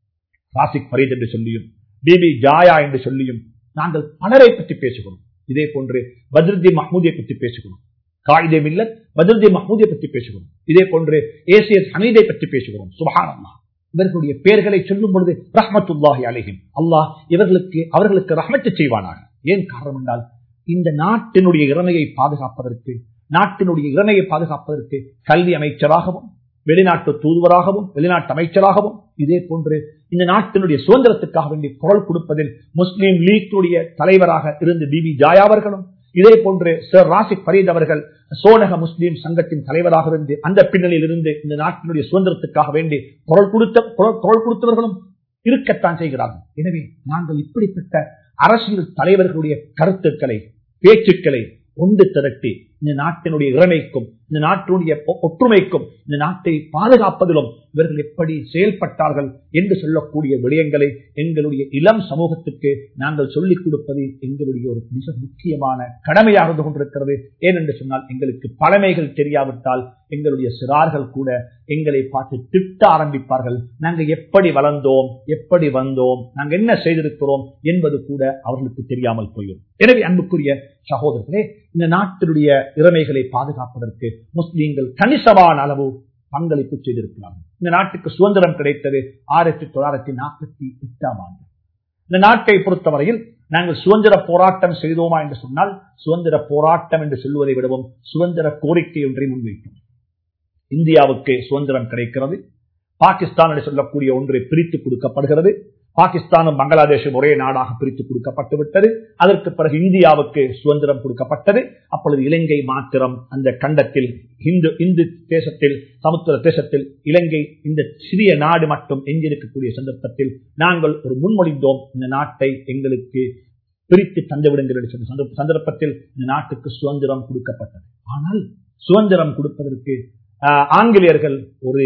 ராசிக் பரீத் என்று சொல்லியும் பிபி ஜாயா என்று சொல்லியும் நாங்கள் பலரை பற்றி பேசுகிறோம் இதே போன்று பத்ருத்தி மஹமூதியை பற்றி பேசுகிறோம் காயிதே மில்லத் பத்ருத்தி மஹமூதியை பற்றி பேசுகிறோம் இதே போன்று ஏசிஎஸ் ஹமீதை பற்றி பேசுகிறோம் சுபஹானல்லா இவர்களுடைய பெயர்களை சொல்லும் பொழுது ரஹமத்துல்லாஹி அலைஹிம் அல்லாஹ் இவர்களுக்கு அவர்களுக்கு ரஹமத்து செய்வானாக ஏன் காரணம் என்றால் இந்த நாட்டினுடைய இறமையை பாதுகாப்பதற்கு நாட்டினுடைய இறமையை பாதுகாப்பதற்கு கல்வி அமைச்சராகவும் வெளிநாட்டு தூதுவராகவும் வெளிநாட்டு அமைச்சராகவும் இதே போன்று இந்த நாட்டினுடைய சுதந்திரத்துக்காக வேண்டி குரல் கொடுப்பதில் முஸ்லீம் லீக்கினுடைய தலைவராக இருந்து பிபி ஜாயா அவர்களும் இதே போன்று சர் ராசிக் பரீத் அவர்கள் சோனக முஸ்லீம் சங்கத்தின் தலைவராக இருந்து அந்த பின்னணியில் இருந்து இந்த நாட்டினுடைய சுதந்திரத்துக்காக வேண்டி குரல் கொடுத்த குரல் கொடுத்தவர்களும் இருக்கத்தான் செய்கிறார்கள் எனவே நாங்கள் இப்படிப்பட்ட அரசியல் தலைவர்களுடைய கருத்துக்களை பேச்சுக்களை ஒன்று திரட்டி இந்த நாட்டினுடைய இறமைக்கும் இந்த நாட்டினுடைய ஒற்றுமைக்கும் இந்த நாட்டை பாதுகாப்பதிலும் இவர்கள் எப்படி செயல்பட்டார்கள் என்று சொல்லக்கூடிய விடயங்களை எங்களுடைய இளம் சமூகத்துக்கு நாங்கள் சொல்லிக் கொடுப்பது எங்களுடைய ஒரு மிக முக்கியமான கடமையாக இருந்து கொண்டிருக்கிறது ஏனென்று சொன்னால் எங்களுக்கு பழமைகள் தெரியாவிட்டால் எங்களுடைய சிறார்கள் கூட எங்களை பார்த்து திட்ட ஆரம்பிப்பார்கள் நாங்கள் எப்படி வளர்ந்தோம் எப்படி வந்தோம் நாங்கள் என்ன செய்திருக்கிறோம் என்பது கூட அவர்களுக்கு தெரியாமல் போயிடும் எனவே அன்புக்குரிய சகோதரர்களே இந்த நாட்டினுடைய இறமைகளை பாதுகாப்பதற்கு முஸ்லீம்கள் கணிசமான அளவு பங்களிப்பு செய்திருக்கிறார்கள் இந்த நாட்டுக்கு சுதந்திரம் கிடைத்தது ஆயிரத்தி தொள்ளாயிரத்தி நாற்பத்தி எட்டாம் ஆண்டு இந்த நாட்டை பொறுத்தவரையில் நாங்கள் சுதந்திர போராட்டம் செய்தோமா என்று சொன்னால் சுதந்திர போராட்டம் என்று சொல்வதை விடவும் சுதந்திர கோரிக்கை ஒன்றை முன்வைத்தோம் இந்தியாவுக்கு சுதந்திரம் கிடைக்கிறது பாகிஸ்தான் என்று சொல்லக்கூடிய ஒன்றை பிரித்து கொடுக்கப்படுகிறது பாகிஸ்தானும் பங்களாதேஷும் ஒரே நாடாக பிரித்து கொடுக்கப்பட்டு விட்டது அதற்கு பிறகு இந்தியாவுக்கு சுதந்திரம் கொடுக்கப்பட்டது அப்பொழுது இலங்கை மாத்திரம் அந்த கண்டத்தில் இந்து இந்து தேசத்தில் சமுத்திர தேசத்தில் இலங்கை இந்த சிறிய நாடு மட்டும் எஞ்சிருக்கக்கூடிய சந்தர்ப்பத்தில் நாங்கள் ஒரு முன்மொழிந்தோம் இந்த நாட்டை எங்களுக்கு பிரித்து தந்துவிடுங்கள் என்று சொன்ன சந்தர்ப்பத்தில் இந்த நாட்டுக்கு சுதந்திரம் கொடுக்கப்பட்டது ஆனால் சுதந்திரம் கொடுப்பதற்கு ஆங்கிலேயர்கள் ஒரு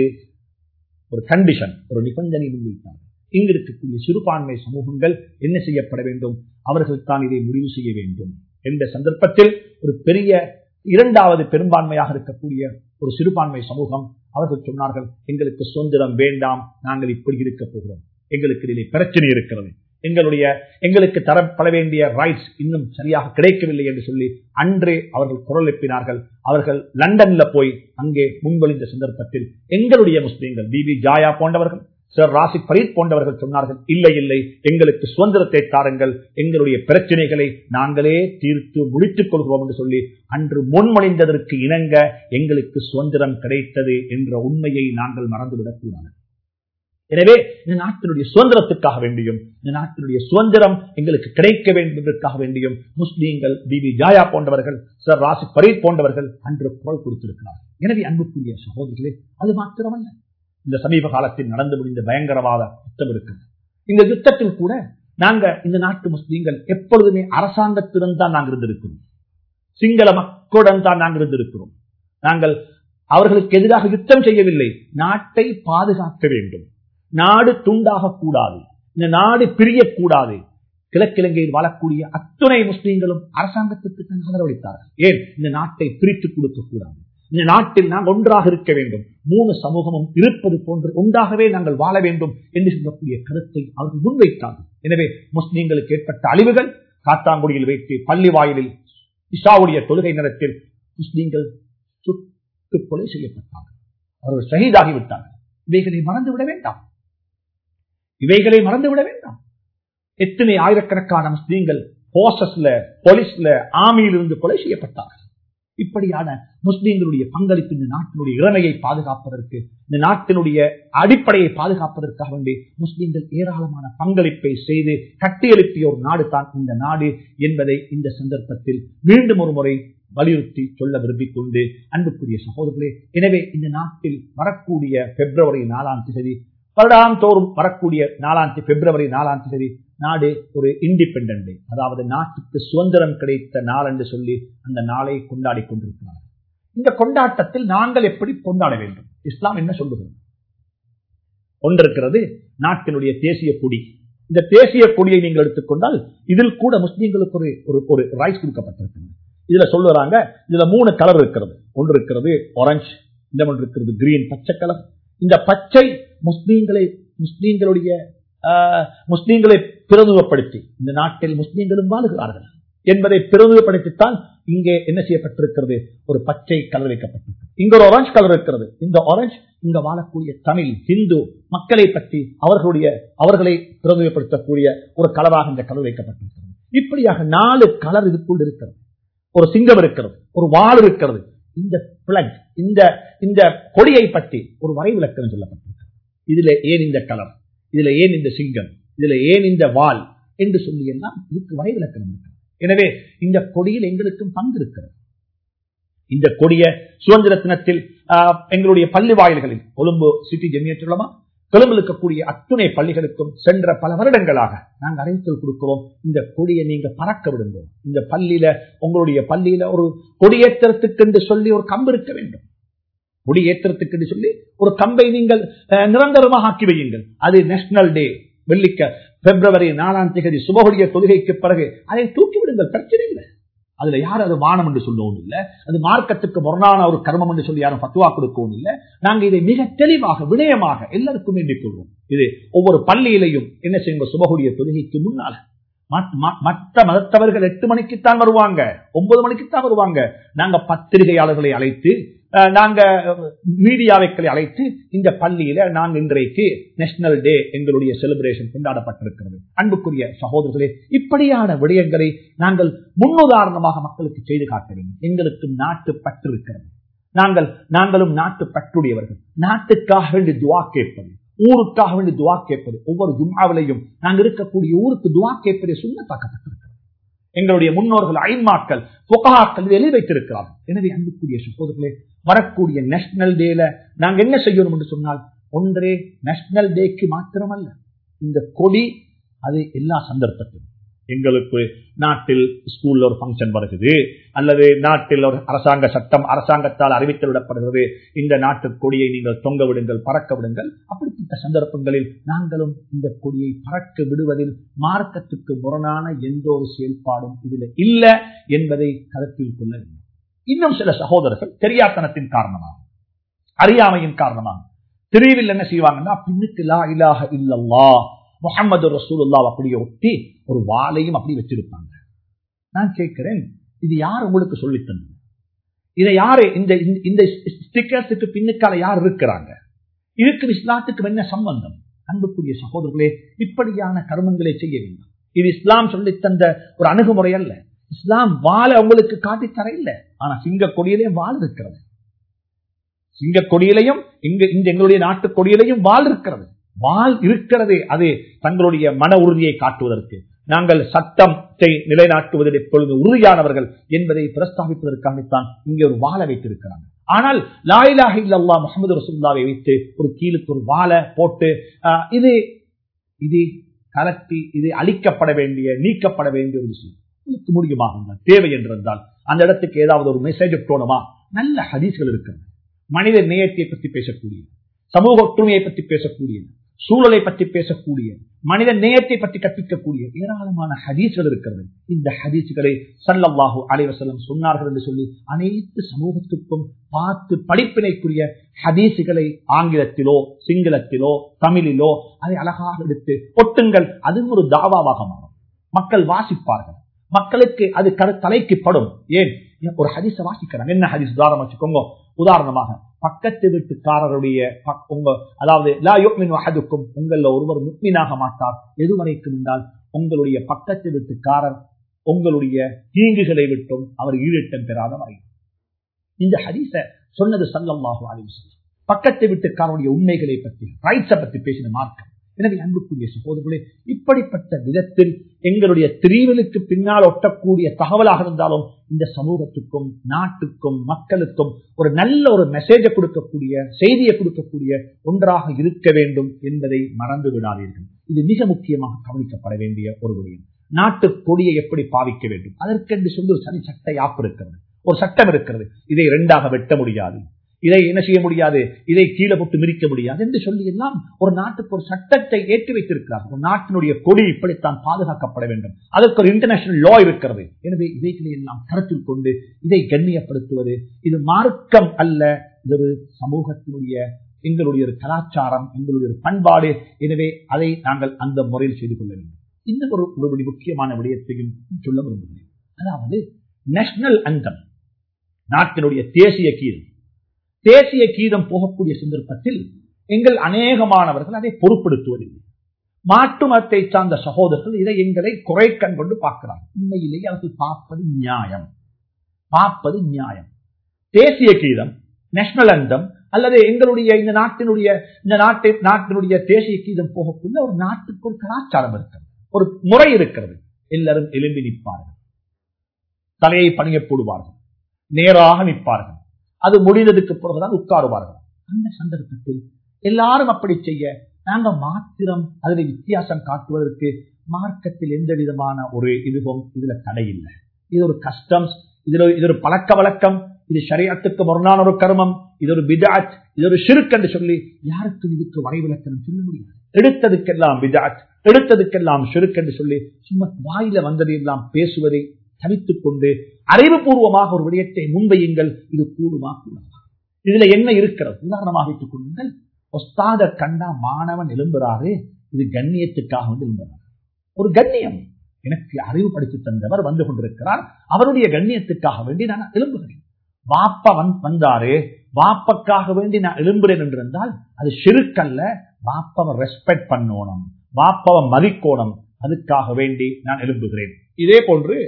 ஒரு கண்டிஷன் ஒரு நிபந்தனை முன்வைத்தார்கள் இங்கு இருக்கக்கூடிய சிறுபான்மை சமூகங்கள் என்ன செய்யப்பட வேண்டும் அவர்கள் தான் இதை முடிவு செய்ய வேண்டும் என்ற சந்தர்ப்பத்தில் ஒரு பெரிய இரண்டாவது பெரும்பான்மையாக இருக்கக்கூடிய ஒரு சிறுபான்மை சமூகம் அவர்கள் சொன்னார்கள் எங்களுக்கு சுதந்திரம் வேண்டாம் நாங்கள் இப்படி இருக்க போகிறோம் எங்களுக்கு இதிலே பிரச்சனை இருக்கிறது எங்களுடைய எங்களுக்கு தரப்பட வேண்டிய ரைட்ஸ் இன்னும் சரியாக கிடைக்கவில்லை என்று சொல்லி அன்றே அவர்கள் குரல் எழுப்பினார்கள் அவர்கள் லண்டன்ல போய் அங்கே முன்வழிந்த சந்தர்ப்பத்தில் எங்களுடைய முஸ்லீம்கள் பிபி ஜாயா போன்றவர்கள் சார் ராசி பரீத் போன்றவர்கள் சொன்னார்கள் இல்லை இல்லை எங்களுக்கு சுதந்திரத்தை தாருங்கள் எங்களுடைய பிரச்சனைகளை நாங்களே தீர்த்து முடித்துக் கொள்கிறோம் என்று சொல்லி அன்று முன்மொழிந்ததற்கு இணங்க எங்களுக்கு சுதந்திரம் கிடைத்தது என்ற உண்மையை நாங்கள் மறந்துவிடக் கூடாது எனவே இந்த நாட்டினுடைய சுதந்திரத்துக்காக வேண்டியும் இந்த நாட்டினுடைய சுதந்திரம் எங்களுக்கு கிடைக்க வேண்டும் என்பதற்காக வேண்டியும் முஸ்லீம்கள் பிபி ஜாயா போன்றவர்கள் சர் ராசி பரீத் போன்றவர்கள் அன்று குரல் கொடுத்திருக்கிறார் எனவே அன்புக்குரிய சகோதரர்களே அது மாத்திரமல்ல இந்த சமீப காலத்தில் நடந்து முடிந்த பயங்கரவாத யுத்தம் இருக்கிறது இந்த யுத்தத்தில் கூட நாங்க இந்த நாட்டு முஸ்லீம்கள் எப்பொழுதுமே அரசாங்கத்துடன் தான் நாங்கள் இருந்திருக்கிறோம் சிங்கள மக்களுடன் தான் நாங்கள் இருந்திருக்கிறோம் நாங்கள் அவர்களுக்கு எதிராக யுத்தம் செய்யவில்லை நாட்டை பாதுகாக்க வேண்டும் நாடு துண்டாக கூடாது இந்த நாடு பிரியக்கூடாது கிழக்கிழங்கையில் வாழக்கூடிய அத்துணை முஸ்லீம்களும் அரசாங்கத்துக்கு தான் ஆதரவளித்தார்கள் ஏன் இந்த நாட்டை பிரித்துக் கொடுக்க கூடாது இந்த நாட்டில் நாம் ஒன்றாக இருக்க வேண்டும் மூணு சமூகமும் இருப்பது போன்று ஒன்றாகவே நாங்கள் வாழ வேண்டும் என்று சொல்லக்கூடிய கருத்தை அவர்கள் முன்வைத்தார்கள் எனவே முஸ்லீம்களுக்கு ஏற்பட்ட அழிவுகள் காத்தாங்குடியில் வைத்து பள்ளி வாயிலில் இஷாவுடைய தொழுகை நேரத்தில் முஸ்லீம்கள் சுட்டு கொலை செய்யப்பட்டார்கள் அவர்கள் ஷஹீதாகிவிட்டார்கள் இவைகளை மறந்துவிட வேண்டாம் இவைகளை மறந்துவிட வேண்டாம் எத்தனை ஆயிரக்கணக்கான முஸ்லீம்கள் போசஸ்ல போலீஸ்ல ஆமியில் இருந்து கொலை செய்யப்பட்டார்கள் இப்படியான முஸ்லீம்களுடைய பங்களிப்பு இந்த நாட்டினுடைய இளமையை பாதுகாப்பதற்கு இந்த நாட்டினுடைய அடிப்படையை பாதுகாப்பதற்காக வேண்டி முஸ்லீம்கள் ஏராளமான பங்களிப்பை செய்து கட்டியெழுப்பிய ஒரு நாடு தான் இந்த நாடு என்பதை இந்த சந்தர்ப்பத்தில் மீண்டும் ஒரு முறை வலியுறுத்தி சொல்ல விரும்பிக் கொண்டு அன்புக்குரிய சகோதரர்களே எனவே இந்த நாட்டில் வரக்கூடிய பிப்ரவரி நாலாம் தேதி வருடாம் தோறும் வரக்கூடிய நாலாம் தேதி பிப்ரவரி நாலாம் தேதி நாடு ஒரு இண்டிபெண்டன்ட் டே அதாவது நாட்டுக்கு சுதந்திரம் கிடைத்த நாள் என்று சொல்லி அந்த நாளை கொண்டாடி கொண்டிருக்கிறார் இந்த கொண்டாட்டத்தில் நாங்கள் எப்படி கொண்டாட வேண்டும் இஸ்லாம் என்ன சொல்லுகிறது ஒன்றிருக்கிறது நாட்டினுடைய தேசிய கொடி இந்த தேசிய கொடியை நீங்கள் எடுத்துக்கொண்டால் இதில் கூட முஸ்லீம்களுக்கு ஒரு ஒரு ஒரு ரைஸ் கொடுக்கப்பட்டிருக்கிறது இதுல சொல்லுறாங்க இதுல மூணு கலர் இருக்கிறது ஒன்று இருக்கிறது ஆரஞ்சு இந்த ஒன்று இருக்கிறது கிரீன் பச்சை கலர் இந்த பச்சை முஸ்லீம்களை முஸ்லீம்களுடைய முஸ்லீம்களை பிரதிநிதிப்படுத்தி இந்த நாட்டில் முஸ்லீம்களும் வாழுகிறார்கள் என்பதை பிரதிநிதிப்படுத்தித்தான் இங்கே என்ன செய்யப்பட்டிருக்கிறது ஒரு பச்சை கலர் வைக்கப்பட்டிருக்கிறது இங்க ஒரு ஆரஞ்சு கலர் இருக்கிறது இந்த ஆரஞ்சு இங்க வாழக்கூடிய தமிழ் ஹிந்து மக்களை பற்றி அவர்களுடைய அவர்களை பிரதிநிதிப்படுத்தக்கூடிய ஒரு கலராக இந்த கலர் வைக்கப்பட்டிருக்கிறது இப்படியாக நாலு கலர் இதுக்குள் இருக்கிறது ஒரு சிங்கம் இருக்கிறது ஒரு வாள் இருக்கிறது இந்த பிளக் இந்த இந்த கொடியை பற்றி ஒரு வரைவிலக்கணம் சொல்லப்பட்டிருக்கிறது இதுல ஏன் இந்த கலர் இதுல ஏன் இந்த சிங்கம் இதுல ஏன் இந்த வால் என்று சொல்லி எல்லாம் இதுக்கு வரைவிலக்கணம் இருக்கிறது எனவே இந்த கொடியில் எங்களுக்கும் பங்கு இருக்கிறது இந்த கொடிய சுதந்திர தினத்தில் எங்களுடைய பள்ளி வாயில்களில் கொழும்பு சிட்டி ஜெமியற்றுள்ளமா கொழும்பில் இருக்கக்கூடிய அத்துணை பள்ளிகளுக்கும் சென்ற பல வருடங்களாக நாங்கள் அறிவித்தல் கொடுக்கிறோம் இந்த கொடியை நீங்க பறக்க விடுங்க இந்த பள்ளியில உங்களுடைய பள்ளியில ஒரு கொடியேற்றத்துக்கு என்று சொல்லி ஒரு கம்பு இருக்க வேண்டும் கொடியேற்றத்துக்கு என்று சொல்லி ஒரு கம்பை நீங்கள் நிரந்தரமாக ஆக்கி வையுங்கள் அது நேஷனல் டே வெள்ளிக்க பிப்ரவரி நாலாம் தேதி சுபகுடைய தொழுகைக்கு பிறகு அதை தூக்கி விடுங்கள் பிரச்சனை இல்லை அதுல யாரும் அது வானம் என்று சொல்லவும் இல்லை அது மார்க்கத்துக்கு முரணான ஒரு கர்மம் என்று சொல்லி யாரும் பத்துவா கொடுக்கவும் இல்லை நாங்க இதை மிக தெளிவாக விடயமாக எல்லாருக்கும் வேண்டிக் கொள்வோம் இது ஒவ்வொரு பள்ளியிலையும் என்ன செய்யுங்க சுபகுடைய தொழுகைக்கு முன்னால மற்ற மதத்தவர்கள் எட்டு மணிக்குத்தான் வருவாங்க ஒன்பது மணிக்குத்தான் வருவாங்க நாங்க பத்திரிகையாளர்களை அழைத்து நாங்க மீடியாவைக்களை அழைத்து இந்த பள்ளியில நாங்கள் இன்றைக்கு நேஷனல் டே எங்களுடைய செலிப்ரேஷன் கொண்டாடப்பட்டிருக்கிறது அன்புக்குரிய சகோதரர்களே இப்படியான விடயங்களை நாங்கள் முன்னுதாரணமாக மக்களுக்கு செய்து காட்ட வேண்டும் எங்களுக்கு நாட்டு பற்று இருக்கிறது நாங்கள் நாங்களும் நாட்டு பற்றுடையவர்கள் நாட்டுக்காக வேண்டி துவா கேட்பது ஊருக்காக வேண்டி துவா கேட்பது ஒவ்வொரு ஜும்மாவிலையும் நாங்கள் இருக்கக்கூடிய ஊருக்கு துவா கேட்பதை சுண்ணத்தாக்கப்பட்டிருக்கிறது எங்களுடைய முன்னோர்கள் ஐன்மாக்கள் புகாக்கள் எழுதி வைத்திருக்கிறார்கள் எனவே அன்புக்குரிய சகோதரர்களே வரக்கூடிய நேஷனல் டேல நாங்க என்ன செய்யணும் என்று சொன்னால் ஒன்றே நேஷனல் டேக்கு மாத்திரமல்ல இந்த கொடி அது எல்லா சந்தர்ப்பத்திலும் எங்களுக்கு நாட்டில் ஸ்கூல்ல ஒரு பங்கன் வருகிறது அல்லது நாட்டில் ஒரு அரசாங்க சட்டம் அரசாங்கத்தால் அறிவித்து விடப்படுகிறது இந்த நாட்டு கொடியை நீங்கள் தொங்க விடுங்கள் பறக்க விடுங்கள் அப்படிப்பட்ட சந்தர்ப்பங்களில் நாங்களும் இந்த கொடியை பறக்க விடுவதில் மார்க்கத்துக்கு முரணான எந்த ஒரு செயல்பாடும் இதுல இல்லை என்பதை கருத்தில் கொள்ள வேண்டும் இன்னும் சில சகோதரர்கள் தெரியாத்தனத்தின் காரணமாக அறியாமையின் காரணமாக தெரியவில் என்ன செய்வாங்கன்னா பின்னுக்கு லா இலாக இல்லல்லா முகமது ரசூலுல்லா அப்படியே ஒட்டி ஒரு வாளையும் அப்படி வச்சிருப்பாங்க நான் கேட்கிறேன் இது யார் உங்களுக்கு சொல்லி தந்தது இதை யாரு இந்த இந்த ஸ்டிக்கர்ஸுக்கு பின்னுக்கால யார் இருக்கிறாங்க இதுக்கு இஸ்லாத்துக்கு என்ன சம்பந்தம் அன்புக்குரிய சகோதரர்களே இப்படியான கர்மங்களை செய்ய வேண்டும் இது இஸ்லாம் சொல்லித் தந்த ஒரு அணுகுமுறை அல்ல இஸ்லாம் வாழ உங்களுக்கு காட்டி தர இல்லை ஆனா சிங்க கொடியிலே வாழ் இருக்கிறது சிங்க கொடியிலையும் இங்க இந்த எங்களுடைய நாட்டு கொடியிலையும் வாழ் இருக்கிறது வாழ் இருக்கிறது அது தங்களுடைய மன உறுதியை காட்டுவதற்கு நாங்கள் சட்டத்தை நிலைநாட்டுவதில் எப்பொழுது உறுதியானவர்கள் என்பதை பிரஸ்தாபிப்பதற்காகத்தான் இங்கே ஒரு வாழ வைத்திருக்கிறாங்க ஆனால் லாயிலாக இல்லல்லா முகமது ரசுல்லாவை வைத்து ஒரு கீழுக்கு ஒரு வாழை போட்டு ஆஹ், இது இது கலட்டி இது அழிக்கப்பட வேண்டிய நீக்கப்பட வேண்டிய ஒரு விஷயம் உங்களுக்கு முடியுமாக தேவை என்றிருந்தால் அந்த இடத்துக்கு ஏதாவது ஒரு மெசேஜ் போனோமா நல்ல ஹதீஸ்கள் இருக்கிறது மனித நேயத்தை பற்றி பேசக்கூடிய சமூக ஒற்றுமையை பற்றி பேசக்கூடிய சூழலை பற்றி பேசக்கூடிய மனித நேயத்தை பற்றி கற்பிக்கக்கூடிய ஏராளமான ஹதீஸ்கள் இருக்கிறது இந்த ஹதீஸ்களை சல்லல்லாஹு அலைவசல்லம் சொன்னார்கள் என்று சொல்லி அனைத்து சமூகத்துக்கும் பார்த்து படிப்பினைக்குரிய ஹதீசுகளை ஆங்கிலத்திலோ சிங்களத்திலோ தமிழிலோ அதை அழகாக எடுத்து ஒட்டுங்கள் அதுவும் ஒரு தாவாவாக மாறும் மக்கள் வாசிப்பார்கள் மக்களுக்கு அது கரு தலைக்கு படும் ஏன் ஒரு ஹதீஸ வாசிக்கிறாங்க என்ன ஹதீஸ் உதாரணம் வச்சுக்கோங்க உதாரணமாக பக்கத்து வீட்டுக்காரருடைய பக்- உங்க அதாவது லா யுக்மின் வஹதுக்கும் உங்கள ஒருவர் முக்மீனாக மாட்டார் எதுவரைக்கும் என்றால் உங்களுடைய பக்கத்து வீட்டுக்காரர் உங்களுடைய தீங்குகளை விட்டும் அவர் ஈழட்டம் பெறாத வரை இந்த ஹதீஸ சொன்னது சல்லல்லாஹு அலைஹி வஸல்லம் பக்கத்து வீட்டுக்காரருடைய உண்மைகளை பற்றி ரைட்ஸை பற்றி பேசின மார்க்கம் எனவே அன்புக்குரிய சகோதரர்களே இப்படிப்பட்ட விதத்தில் எங்களுடைய திரிவலுக்கு பின்னால் ஒட்டக்கூடிய தகவலாக இருந்தாலும் இந்த சமூகத்துக்கும் நாட்டுக்கும் மக்களுக்கும் ஒரு நல்ல ஒரு மெசேஜை கொடுக்கக்கூடிய செய்தியை கொடுக்கக்கூடிய ஒன்றாக இருக்க வேண்டும் என்பதை மறந்து விடாதீர்கள் இது மிக முக்கியமாக கவனிக்கப்பட வேண்டிய ஒரு விடயம் நாட்டு கொடியை எப்படி பாவிக்க வேண்டும் அதற்கென்று சொல்லி ஒரு சனி சட்ட யாப்பு இருக்கிறது ஒரு சட்டம் இருக்கிறது இதை இரண்டாக வெட்ட முடியாது இதை என்ன செய்ய முடியாது இதை கீழே போட்டு மிரிக்க முடியாது என்று சொல்லி எல்லாம் ஒரு நாட்டுக்கு ஒரு சட்டத்தை ஏற்றி வைத்திருக்கிறார்கள் ஒரு நாட்டினுடைய கொடி இப்படித்தான் பாதுகாக்கப்பட வேண்டும் அதற்கு ஒரு இன்டர்நேஷனல் லா இருக்கிறது எனவே இவைகளை எல்லாம் கருத்தில் கொண்டு இதை கண்ணியப்படுத்துவது இது மார்க்கம் அல்ல இது ஒரு சமூகத்தினுடைய எங்களுடைய ஒரு கலாச்சாரம் எங்களுடைய ஒரு பண்பாடு எனவே அதை நாங்கள் அந்த முறையில் செய்து கொள்ள வேண்டும் இந்த ஒரு ஒரு முக்கியமான விடயத்தையும் சொல்ல விரும்புகிறேன் அதாவது நேஷனல் அந்தம் நாட்டினுடைய தேசிய கீதம் தேசிய கீதம் போகக்கூடிய சந்தர்ப்பத்தில் எங்கள் அநேகமானவர்கள் அதை பொருட்படுத்துவதில்லை மாட்டு மதத்தை சார்ந்த சகோதரர்கள் இதை எங்களை குறைக்கண் கொண்டு பார்க்கிறார்கள் உண்மையிலேயே அவர்கள் பார்ப்பது நியாயம் பார்ப்பது நியாயம் தேசிய கீதம் நேஷனல் அந்தம் அல்லது எங்களுடைய இந்த நாட்டினுடைய இந்த நாட்டை நாட்டினுடைய தேசிய கீதம் போகக்குள்ள ஒரு நாட்டுக்கு ஒரு கலாச்சாரம் இருக்கிறது ஒரு முறை இருக்கிறது எல்லாரும் எழும்பி நிற்பார்கள் தலையை பணிய போடுவார்கள் நேராக நிற்பார்கள் அது முடிந்ததுக்கு பிறகுதான் உட்காருவார்கள் அந்த சந்தர்ப்பத்தில் எல்லாரும் அப்படி செய்ய நாங்க மாத்திரம் அதில் வித்தியாசம் காட்டுவதற்கு மார்க்கத்தில் எந்த விதமான ஒரு இதுவும் இதுல தடை இல்லை இது ஒரு கஸ்டம்ஸ் இதுல இது ஒரு பழக்க வழக்கம் இது ஷரியத்துக்கு முரணான ஒரு கர்மம் இது ஒரு பிதாட் இது ஒரு ஷிர்க் என்று சொல்லி யாருக்கும் இதுக்கு வரைவிலக்கணம் சொல்ல முடியாது எடுத்ததுக்கெல்லாம் பிதாட் எடுத்ததுக்கெல்லாம் ஷிர்க் என்று சொல்லி சும்மா வாயில வந்ததையெல்லாம் பேசுவதை தனித்துக் கொண்டு அறிவுபூர்வமாக ஒரு விடயத்தை முன்வையுங்கள் இது கூடுமா கூடாதா இதுல என்ன இருக்கிறது உதாரணமாக வைத்துக் கொள்ளுங்கள் ஒஸ்தாத கண்டா மாணவன் எழும்புறாரு இது கண்ணியத்துக்காக வந்து எழும்புறாரு ஒரு கண்ணியம் எனக்கு அறிவுபடுத்தி தந்தவர் வந்து கொண்டிருக்கிறார் அவருடைய கண்ணியத்துக்காக வேண்டி நான் எழும்புகிறேன் வாப்பா வந் வந்தாரு வாப்பக்காக வேண்டி நான் எழும்புறேன் என்றிருந்தால் அது ஷிருக்கல்ல வாப்பாவை ரெஸ்பெக்ட் பண்ணணும் வாப்பாவை மதிக்கோணும் அதுக்காக வேண்டி நான் எழும்புகிறேன் இதே போன்று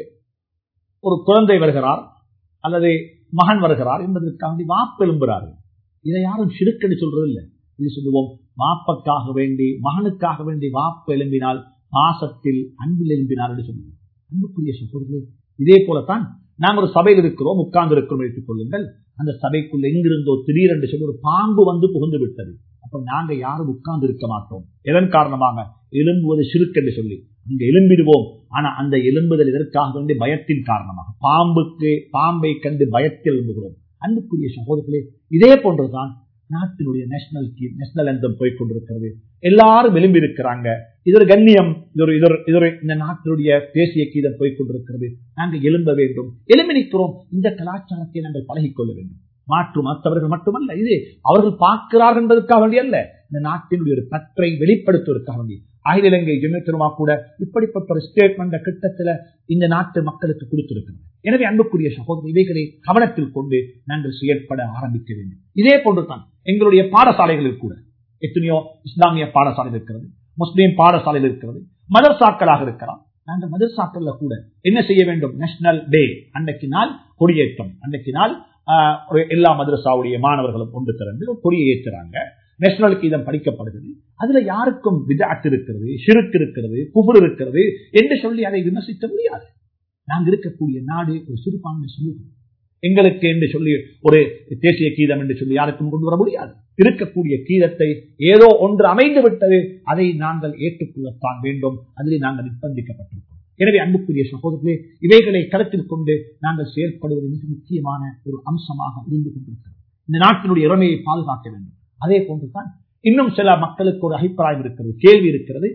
ஒரு குழந்தை வருகிறார் அல்லது மகன் வருகிறார் என்பதற்காக வேண்டி வாப்பு எழும்புகிறார்கள் இதை யாரும் சிறுக்கடி சொல்றது இல்லை இது சொல்லுவோம் வாப்பக்காக வேண்டி மகனுக்காக வேண்டி வாப்பு எழும்பினால் பாசத்தில் அன்பில் எழும்பினார் என்று சொல்லுவோம் அன்புக்குரிய சகோதரர்களே இதே போலத்தான் நாம் ஒரு சபையில் இருக்கிறோம் உட்கார்ந்து இருக்கிறோம் வைத்துக் கொள்ளுங்கள் அந்த சபைக்குள்ள எங்கிருந்தோ திடீரென்று சொல்லி ஒரு பாம்பு வந்து புகுந்து விட்டது அப்ப நாங்க யாரும் உட்கார்ந்து இருக்க மாட்டோம் எதன் காரணமாக எழும்புவது சிறுக்கென்று சொல்லி அங்க எழும்பிடுவோம் ஆனா அந்த எழும்புதல் இதற்காக வேண்டி பயத்தின் காரணமாக பாம்புக்கு பாம்பை கண்டு பயத்தில் எழும்புகிறோம் அன்புக்குரிய சகோதரர்களே இதே போன்றுதான் நாட்டினுடைய நேஷனல் நேஷனல் அந்தம் போய்கொண்டிருக்கிறது எல்லாரும் எழும்பி இருக்கிறாங்க இது ஒரு கண்ணியம் இது ஒரு இது ஒரு இந்த நாட்டினுடைய தேசிய கீதம் போய்கொண்டிருக்கிறது நாங்கள் எழும்ப வேண்டும் எழும்பி நிற்கிறோம் இந்த கலாச்சாரத்தை நாங்கள் பழகிக்கொள்ள வேண்டும் மாற்று மற்றவர்கள் மட்டுமல்ல இது அவர்கள் பார்க்கிறார்கள் என்பதற்காக வேண்டிய அல்ல இந்த நாட்டினுடைய ஒரு பற்றை வெளிப்படுத்துவதற்காக வேண்டிய அகில இலங்கை ஜெமித்திரமா கூட இப்படிப்பட்ட ஒரு ஸ்டேட்மெண்ட் கிட்டத்தில் இந்த நாட்டு மக்களுக்கு கொடுத்திருக்கிறது எனவே அன்புக்குரிய சகோதரர் இவைகளை கவனத்தில் கொண்டு நாங்கள் செயற்பட ஆரம்பிக்க வேண்டும் இதே போன்றுதான் எங்களுடைய பாடசாலைகளில் கூட எத்தனையோ இஸ்லாமிய பாடசாலையில் இருக்கிறது முஸ்லீம் பாடசாலையில் இருக்கிறது மதர்சாக்களாக இருக்கலாம் நாங்கள் மதர்சாக்கள்ல கூட என்ன செய்ய வேண்டும் நேஷனல் டே அன்றைக்கு நாள் கொடியேற்றம் அன்றைக்கு நாள் ஆஹ், ஒரு எல்லா மதரசாவுடைய மாணவர்களும் ஒன்று திறந்து ஒரு கொடியை ஏற்றுறாங்க நேஷனல் கீதம் படிக்கப்படுகிறது அதுல யாருக்கும் விதாட்டு இருக்கிறது ஷிருக்கு இருக்கிறது குபுர் இருக்கிறது என்று சொல்லி அதை விமர்சிக்க முடியாது நாங்கள் இருக்கக்கூடிய நாடு ஒரு சிறுபான்மை சமூகம் எங்களுக்கு என்று சொல்லி ஒரு தேசிய கீதம் என்று சொல்லி யாருக்கும் கொண்டு வர முடியாது இருக்கக்கூடிய கீதத்தை ஏதோ ஒன்று அமைந்து விட்டது அதை நாங்கள் ஏற்றுக்கொள்ளத்தான் வேண்டும் அதில் நாங்கள் நிர்பந்திக்கப்பட்டிருக்கிறோம் எனவே அன்புக்குரிய சகோதரர்களே இவைகளை கருத்தில் கொண்டு நாங்கள் செயல்படுவது மிக முக்கியமான ஒரு அம்சமாக இருந்து கொண்டிருக்கிறது இந்த நாட்டினுடைய இறமையை பாதுகாக்க வேண்டும் அதே போன்றுதான் இன்னும் சில மக்களுக்கு ஒரு அபிப்பிராயம் இருக்கிறது கேள்வி இருக்கிறது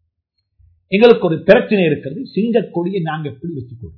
எங்களுக்கு ஒரு பிரச்சனை இருக்கிறது சிங்கக் கொடியை நாங்கள் எப்படி வச்சுக் கொள்வோம்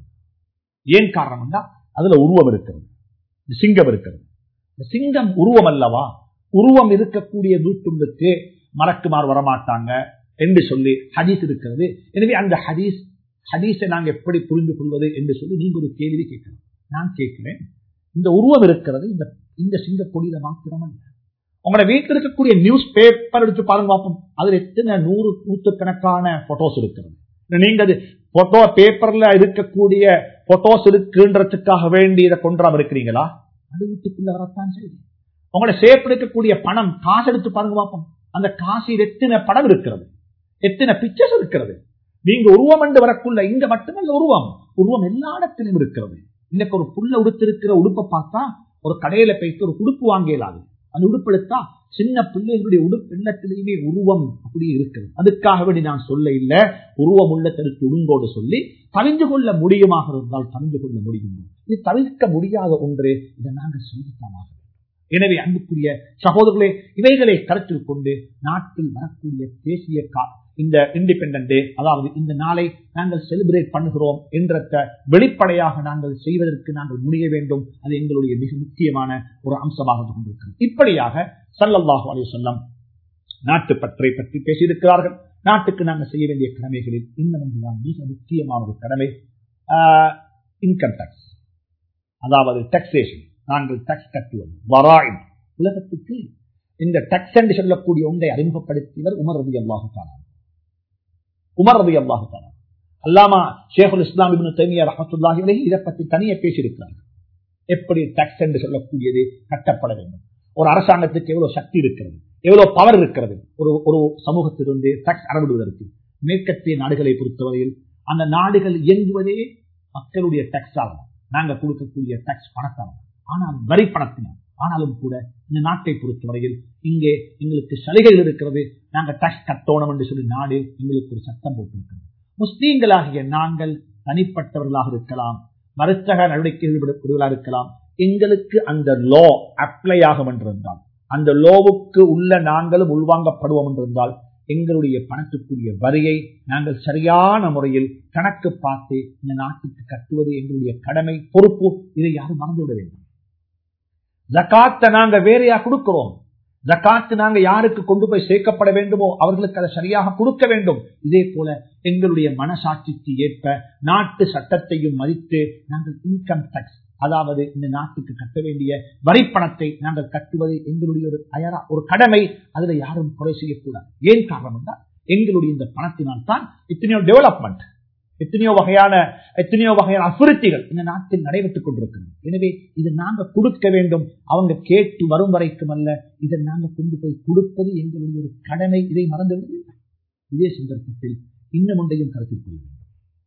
ஏன் காரணம் என்றால் அதுல உருவம் இருக்கிறது இந்த சிங்கம் இருக்கிறது இந்த சிங்கம் உருவம் அல்லவா உருவம் இருக்கக்கூடிய வீட்டுக்கு மறக்குமாறு வரமாட்டாங்க என்று சொல்லி ஹதீஸ் இருக்கிறது எனவே அந்த ஹதீஸ் ஹதீஸை நாங்க எப்படி புரிந்து கொள்வது என்று சொல்லி நீங்க ஒரு கேள்வி கேட்கணும் நான் கேட்கிறேன் இந்த உருவம் இருக்கிறது இந்த இந்த சிங்க கொடியில மாத்திரம் அல்ல உங்களோட வீட்டில் இருக்கக்கூடிய நியூஸ் பேப்பர் எடுத்து பாருங்க பார்ப்போம் அதுல எத்தனை நூறு நூற்றுக்கணக்கான போட்டோஸ் இருக்கிறது நீங்க அது போட்டோ பேப்பர்ல இருக்கக்கூடிய போட்டோஸ் இருக்குன்றதுக்காக வேண்டி இதை கொண்டாம இருக்கிறீங்களா அது வீட்டுக்குள்ள வரத்தான் செய்யுது உங்களோட சேப் எடுக்கக்கூடிய பணம் காசு எடுத்து பாருங்க பார்ப்போம் அந்த காசில் எத்தனை படம் இருக்கிறது எத்தனை பிக்சர்ஸ் இருக்கிறது நீங்க உருவம் என்று வரக்குள்ள இங்க மட்டுமல்ல உருவம் உருவம் எல்லா இடத்திலும் இருக்கிறது இன்னைக்கு ஒரு புல்ல உடுத்திருக்கிற உடுப்பை பார்த்தா ஒரு கடையில போயிட்டு ஒரு உடுப்பு வாங்கலாது அந்த உடுப்பு எடுத்தா சின்ன பிள்ளைகளுடைய உடுப்பு எல்லாத்திலையுமே உருவம் அப்படி இருக்கிறது அதுக்காக வேண்டி நான் சொல்ல இல்ல உருவம் உள்ளத்திற்கு உடுங்கோடு சொல்லி தவிந்து கொள்ள முடியுமாக இருந்தால் தவிந்து கொள்ள முடியும் இது தவிர்க்க முடியாத ஒன்று இதை நாங்கள் செய்துத்தான் ஆக வேண்டும். எனவே அன்புக்குரிய சகோதரர்களே இவைகளை கருத்தில் கொண்டு நாட்டில் வரக்கூடிய தேசிய கா- இந்த இண்டிபெண்டன்ட் டே அதாவது இந்த நாளை நாங்கள் செலிபிரேட் பண்ணுகிறோம் என்ற வெளிப்படையாக நாங்கள் செய்வதற்கு நாங்கள் முடிய வேண்டும் அது எங்களுடைய மிக முக்கியமான ஒரு அம்சமாக இருந்து கொண்டிருக்கிறது இப்படியாக சல்லல்லாஹு அலைஹி வஸல்லம் நாட்டு பற்றை பற்றி பேசியிருக்கிறார்கள் நாட்டுக்கு நாங்கள் செய்ய வேண்டிய கடமைகளில் இன்னும் ஒன்றுதான் மிக முக்கியமான ஒரு கடமை இன்கம் டேக்ஸ் அதாவது டாக்ஸேஷன் நாங்கள் டாக்ஸ் கட்டுவது வராயின் உலகத்துக்கு இந்த டாக்ஸ் என்று சொல்லக்கூடிய ஒன்றை அறிமுகப்படுத்தியவர் உமர் ரவி அல்லாஹு உமர் ரவி அல்லாஹு அல்லாமா ஷேகுல் இஸ்லாம் இப்னு தைமியா ரஹமத்துல்லாஹி அலைஹி இதை பற்றி தனியே பேசியிருக்கிறார்கள் எப்படி டாக்ஸ் என்று சொல்லக்கூடியது கட்டப்பட வேண்டும் ஒரு அரசாங்கத்துக்கு எவ்வளவு சக்தி இருக்கிறது எவ்வளவு பவர் இருக்கிறது ஒரு ஒரு சமூகத்திலிருந்து டாக்ஸ் அறவிடுவதற்கு மேற்கத்திய நாடுகளை பொறுத்தவரையில் அந்த நாடுகள் இயங்குவதே மக்களுடைய டாக்ஸ் ஆகும் நாங்க கொடுக்கக்கூடிய டாக்ஸ் பணத்தாகும் ஆனால் வரி பணத்தினால் ஆனாலும் கூட இந்த நாட்டை பொறுத்தவரையில் இங்கே எங்களுக்கு சலுகைகள் இருக்கிறது நாங்க டாக்ஸ் கட்டணும் என்று சொல்லி நாடு எங்களுக்கு ஒரு சட்டம் போட்டிருக்கிறது முஸ்லீம்களாகிய நாங்கள் தனிப்பட்டவர்களாக இருக்கலாம் வர்த்தக நடவடிக்கைகள் இருக்கலாம் எங்களுக்கு அந்த லோ அப்ளை ஆகும் என்றிருந்தால் அந்த லோவுக்கு உள்ள நாங்களும் உள்வாங்கப்படுவோம் என்றிருந்தால் எங்களுடைய பணத்துக்குரிய வரியை நாங்கள் சரியான முறையில் கணக்கு பார்த்து இந்த நாட்டுக்கு கட்டுவது எங்களுடைய கடமை பொறுப்பு இதை யாரும் மறந்துவிட வேண்டும் ஜக்காத்தை நாங்க வேறையா கொடுக்கிறோம் ஜக்காத்து நாங்க யாருக்கு கொண்டு போய் சேர்க்கப்பட வேண்டுமோ அவர்களுக்கு அதை சரியாக கொடுக்க வேண்டும் இதே போல எங்களுடைய மனசாட்சிக்கு ஏற்ப நாட்டு சட்டத்தையும் மதித்து நாங்கள் இன்கம் டாக்ஸ் அதாவது இந்த நாட்டுக்கு கட்ட வேண்டிய வரிப்பணத்தை நாங்கள் கட்டுவது எங்களுடைய ஒரு அயரா ஒரு கடமை அதுல யாரும் குறை செய்யக்கூடாது ஏன் காரணம் என்றால் எங்களுடைய இந்த பணத்தினால் தான் எத்தனையோ டெவலப்மெண்ட் எத்தனையோ வகையான எத்தனையோ வகையான அபிவிருத்திகள் இந்த நாட்டில் நடைபெற்றுக் கொண்டிருக்கிறது எனவே இதை நாங்க கொடுக்க வேண்டும் அவங்க கேட்டு வரும் வரைக்கும் அல்ல இதை நாங்க கொண்டு போய் கொடுப்பது எங்களுடைய ஒரு கடமை இதை மறந்து விடுவதில்லை இதே சந்தர்ப்பத்தில் இன்னும் ஒன்றையும் கருத்தில் கொள்ள வேண்டும்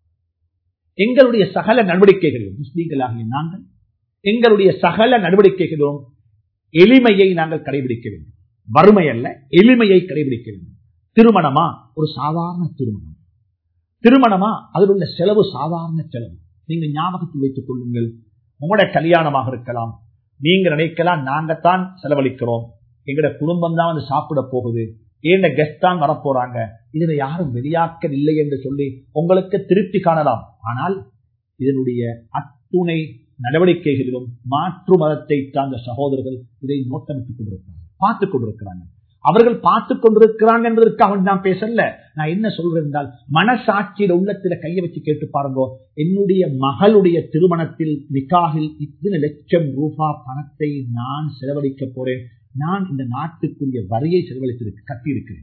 எங்களுடைய சகல நடவடிக்கைகளிலும் முஸ்லீம்களாகிய நாங்கள் எங்களுடைய சகல நடவடிக்கைகளிலும் எளிமையை நாங்கள் கடைபிடிக்க வேண்டும் வறுமை அல்ல எளிமையை கடைபிடிக்க வேண்டும் திருமணமா ஒரு சாதாரண திருமணம் திருமணமா அதில் உள்ள செலவு சாதாரண செலவு நீங்க ஞாபகத்தில் வைத்துக் கொள்ளுங்கள் உங்களோட கல்யாணமாக இருக்கலாம் நீங்க நினைக்கலாம் நாங்கத்தான் செலவழிக்கிறோம் எங்களோட குடும்பம் தான் வந்து சாப்பிட போகுது ஏன் கெஸ்ட் தான் வரப்போறாங்க இதுல யாரும் வெளியாக்க இல்லை என்று சொல்லி உங்களுக்கு திருப்தி காணலாம் ஆனால் இதனுடைய அத்துணை நடவடிக்கைகளிலும் மாற்று மதத்தை சார்ந்த சகோதரர்கள் இதை நோட்டமிட்டுக் கொண்டிருக்கிறாங்க பார்த்துக் கொண்டிருக்கிறாங்க அவர்கள் பார்த்துக் கொண்டிருக்கிறாங்க என்பதற்காக நான் பேசல நான் என்ன சொல்றேன் என்றால் மனசாட்சியில உள்ளத்துல கையை வச்சு கேட்டு பாருங்க என்னுடைய மகளுடைய திருமணத்தில் நிக்காகில் இத்தனை லட்சம் ரூபாய் பணத்தை நான் செலவழிக்க போறேன் நான் இந்த நாட்டுக்குரிய வரியை செலவழித்திருக்கு கட்டியிருக்கிறேன்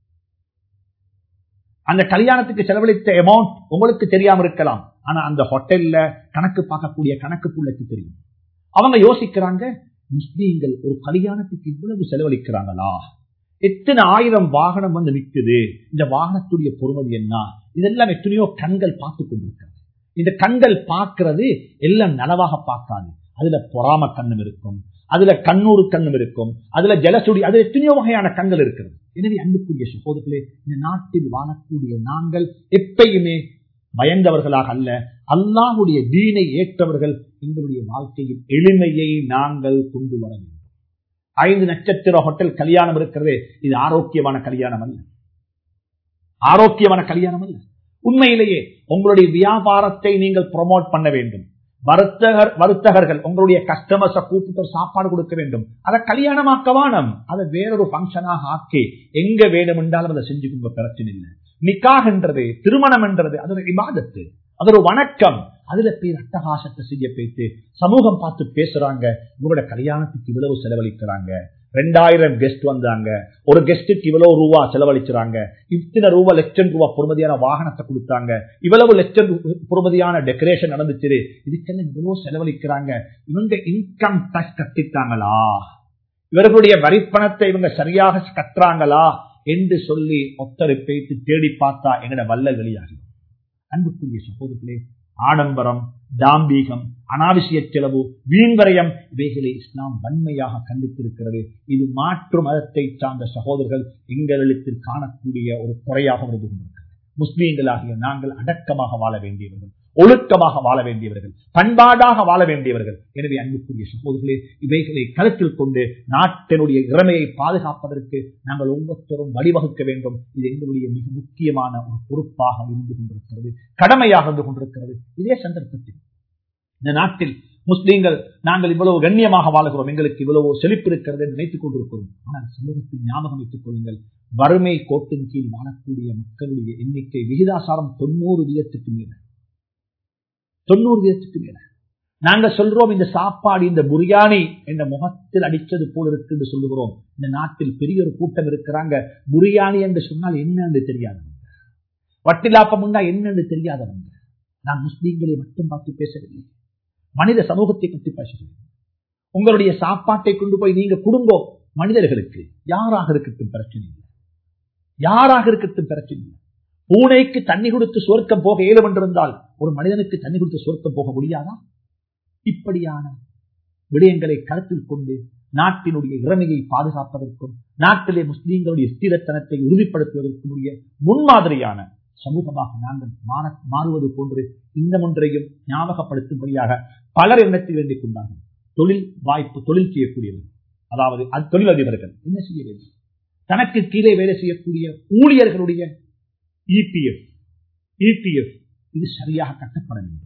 அந்த கல்யாணத்துக்கு செலவழித்த அமௌண்ட் உங்களுக்கு தெரியாம இருக்கலாம் ஆனா அந்த ஹோட்டல்ல கணக்கு பார்க்கக்கூடிய கணக்கு புள்ளைக்கு தெரியும் அவங்க யோசிக்கிறாங்க முஸ்லீம்கள் ஒரு கல்யாணத்துக்கு இவ்வளவு செலவழிக்கிறாங்களா எத்தனை ஆயிரம் வாகனம் வந்து நிற்குது இந்த வாகனத்துடைய பொறுமதி என்ன இதெல்லாம் எத்தனையோ கண்கள் பார்த்து கொண்டிருக்கிறது இந்த கண்கள் பார்க்கிறது எல்லாம் நனவாக பார்க்காது அதுல பொறாம கண்ணும் இருக்கும் அதுல கண்ணூறு கண்ணும் இருக்கும் அதுல ஜலசுடி அது எத்தனையோ வகையான கண்கள் இருக்கிறது எனவே அன்புக்குரிய சகோதரர்களே இந்த நாட்டில் வாழக்கூடிய நாங்கள் எப்பயுமே பயந்தவர்களாக அல்ல அல்லாஹுடைய தீனை ஏற்றவர்கள் எங்களுடைய வாழ்க்கையில் எளிமையை நாங்கள் கொண்டு வர வேண்டும் ஐந்து நட்சத்திர ஹோட்டல் கல்யாணம் இருக்கிறதே இது ஆரோக்கியமான கல்யாணம் அல்ல ஆரோக்கியமான கல்யாணம் அல்ல உண்மையிலேயே உங்களுடைய வியாபாரத்தை நீங்கள் ப்ரொமோட் பண்ண வேண்டும் வருத்தகர் வருத்தகர்கள் உங்களுடைய கஸ்டமர்ஸ கூப்பிட்டு சாப்பாடு கொடுக்க வேண்டும் அதை கல்யாணமாக்க வானம் அதை வேறொரு பங்கனாக ஆக்கி எங்க வேணும் என்றாலும் அதை செஞ்சுக்கோங்க பிரச்சனை இல்லை நிக்காக என்றது திருமணம் என்றது அது ஒரு இபாதத்து அது ஒரு வணக்கம் அதுல பேர் அட்டகாசத்தை செய்ய பேத்து சமூகம் பார்த்து பேசுறாங்க உங்களோட கல்யாணத்துக்கு இவ்வளவு செலவழிக்கிறாங்க ரெண்டாயிரம் கெஸ்ட் வந்தாங்க ஒரு கெஸ்டுக்கு இவ்வளவு ரூபா செலவழிச்சாங்க இத்தனை ரூபா லட்சம் ரூபா பொறுமதியான வாகனத்தை கொடுத்தாங்க இவ்வளவு லட்சம் பொறுமதியான டெக்கரேஷன் நடந்துச்சு இதுக்கெல்லாம் இவ்வளவு செலவழிக்கிறாங்க இவங்க இன்கம் டாக்ஸ் கட்டிட்டாங்களா இவர்களுடைய வரிப்பணத்தை இவங்க சரியாக கட்டுறாங்களா என்று சொல்லி ஒத்தரை பேத்து தேடி பார்த்தா எங்கட வல்ல வெளியாகும் அன்புக்குரிய சகோதரர்களே ஆடம்பரம் தாம்பீகம் அனாவசிய செலவு வீண்வரையம் இவைகளை இஸ்லாம் வன்மையாக கண்டித்திருக்கிறது இது மாற்று மதத்தை சார்ந்த சகோதரர்கள் எங்களிடத்தில் காணக்கூடிய ஒரு குறையாக வந்து கொண்டிருக்கிறது முஸ்லீம்களாகிய நாங்கள் அடக்கமாக வாழ வேண்டியவர்கள் ஒழுக்கமாக வாழ வேண்டியவர்கள் பண்பாடாக வாழ வேண்டியவர்கள் எனவே அன்புக்குரிய சகோதரர்களே இவைகளை கருத்தில் கொண்டு நாட்டினுடைய இறமையை பாதுகாப்பதற்கு நாங்கள் ஒவ்வொருத்தரும் வழிவகுக்க வேண்டும் இது எங்களுடைய மிக முக்கியமான ஒரு பொறுப்பாக இருந்து கொண்டிருக்கிறது கடமையாக இருந்து கொண்டிருக்கிறது இதே சந்தர்ப்பத்தில் இந்த நாட்டில் முஸ்லீம்கள் நாங்கள் இவ்வளவு கண்ணியமாக வாழுகிறோம் எங்களுக்கு இவ்வளவு செழிப்பு இருக்கிறது என்று நினைத்துக் கொண்டிருக்கிறோம் ஆனால் சமூகத்தில் ஞாபகம் வைத்துக் கொள்ளுங்கள் வறுமை கோட்டின் கீழ் வாழக்கூடிய மக்களுடைய எண்ணிக்கை விகிதாசாரம் தொண்ணூறு வீதத்துக்கு மேல தொண்ணூறு வீதத்துக்கு மேல நாங்க சொல்றோம் இந்த சாப்பாடு இந்த புரியாணி என்ற முகத்தில் அடிச்சது போல் இருக்கு என்று சொல்லுகிறோம் இந்த நாட்டில் பெரிய ஒரு கூட்டம் இருக்கிறாங்க புரியாணி என்று சொன்னால் என்னன்னு தெரியாதவங்க வட்டிலாப்பம் உண்டா என்னன்னு தெரியாதவங்க நான் முஸ்லீம்களை மட்டும் பார்த்து பேசவில்லை மனித சமூகத்தை பற்றி பேசுகிறேன் உங்களுடைய சாப்பாட்டை கொண்டு போய் நீங்க குடும்பம் மனிதர்களுக்கு யாராக இருக்கட்டும் பிரச்சனை இல்லை யாராக இருக்கட்டும் பிரச்சனை இல்லை பூனைக்கு தண்ணி கொடுத்து சுவர்க்கம் போக இயலும் என்றிருந்தால் ஒரு மனிதனுக்கு தண்ணி கொடுத்து சுவர்க்கம் போக முடியாதா இப்படியான விடயங்களை கருத்தில் கொண்டு நாட்டினுடைய இறமையை பாதுகாப்பதற்கும் நாட்டிலே முஸ்லீம்களுடைய ஸ்திரத்தனத்தை உறுதிப்படுத்துவதற்கும் உரிய முன்மாதிரியான சமூகமாக நாங்கள் மாற மாறுவது போன்று இந்த ஒன்றையும் ஞாபகப்படுத்தும்படியாக பலர் எண்ணத்தில் வேண்டிக் கொண்டார்கள் தொழில் வாய்ப்பு தொழில் செய்யக்கூடியவர்கள் அதாவது தொழிலதிபர்கள் என்ன செய்ய வேண்டும் தனக்கு கீழே வேலை செய்யக்கூடிய ஊழியர்களுடைய இபிஎஃப் இபிஎஃப் இது சரியாக கட்டப்பட வேண்டும்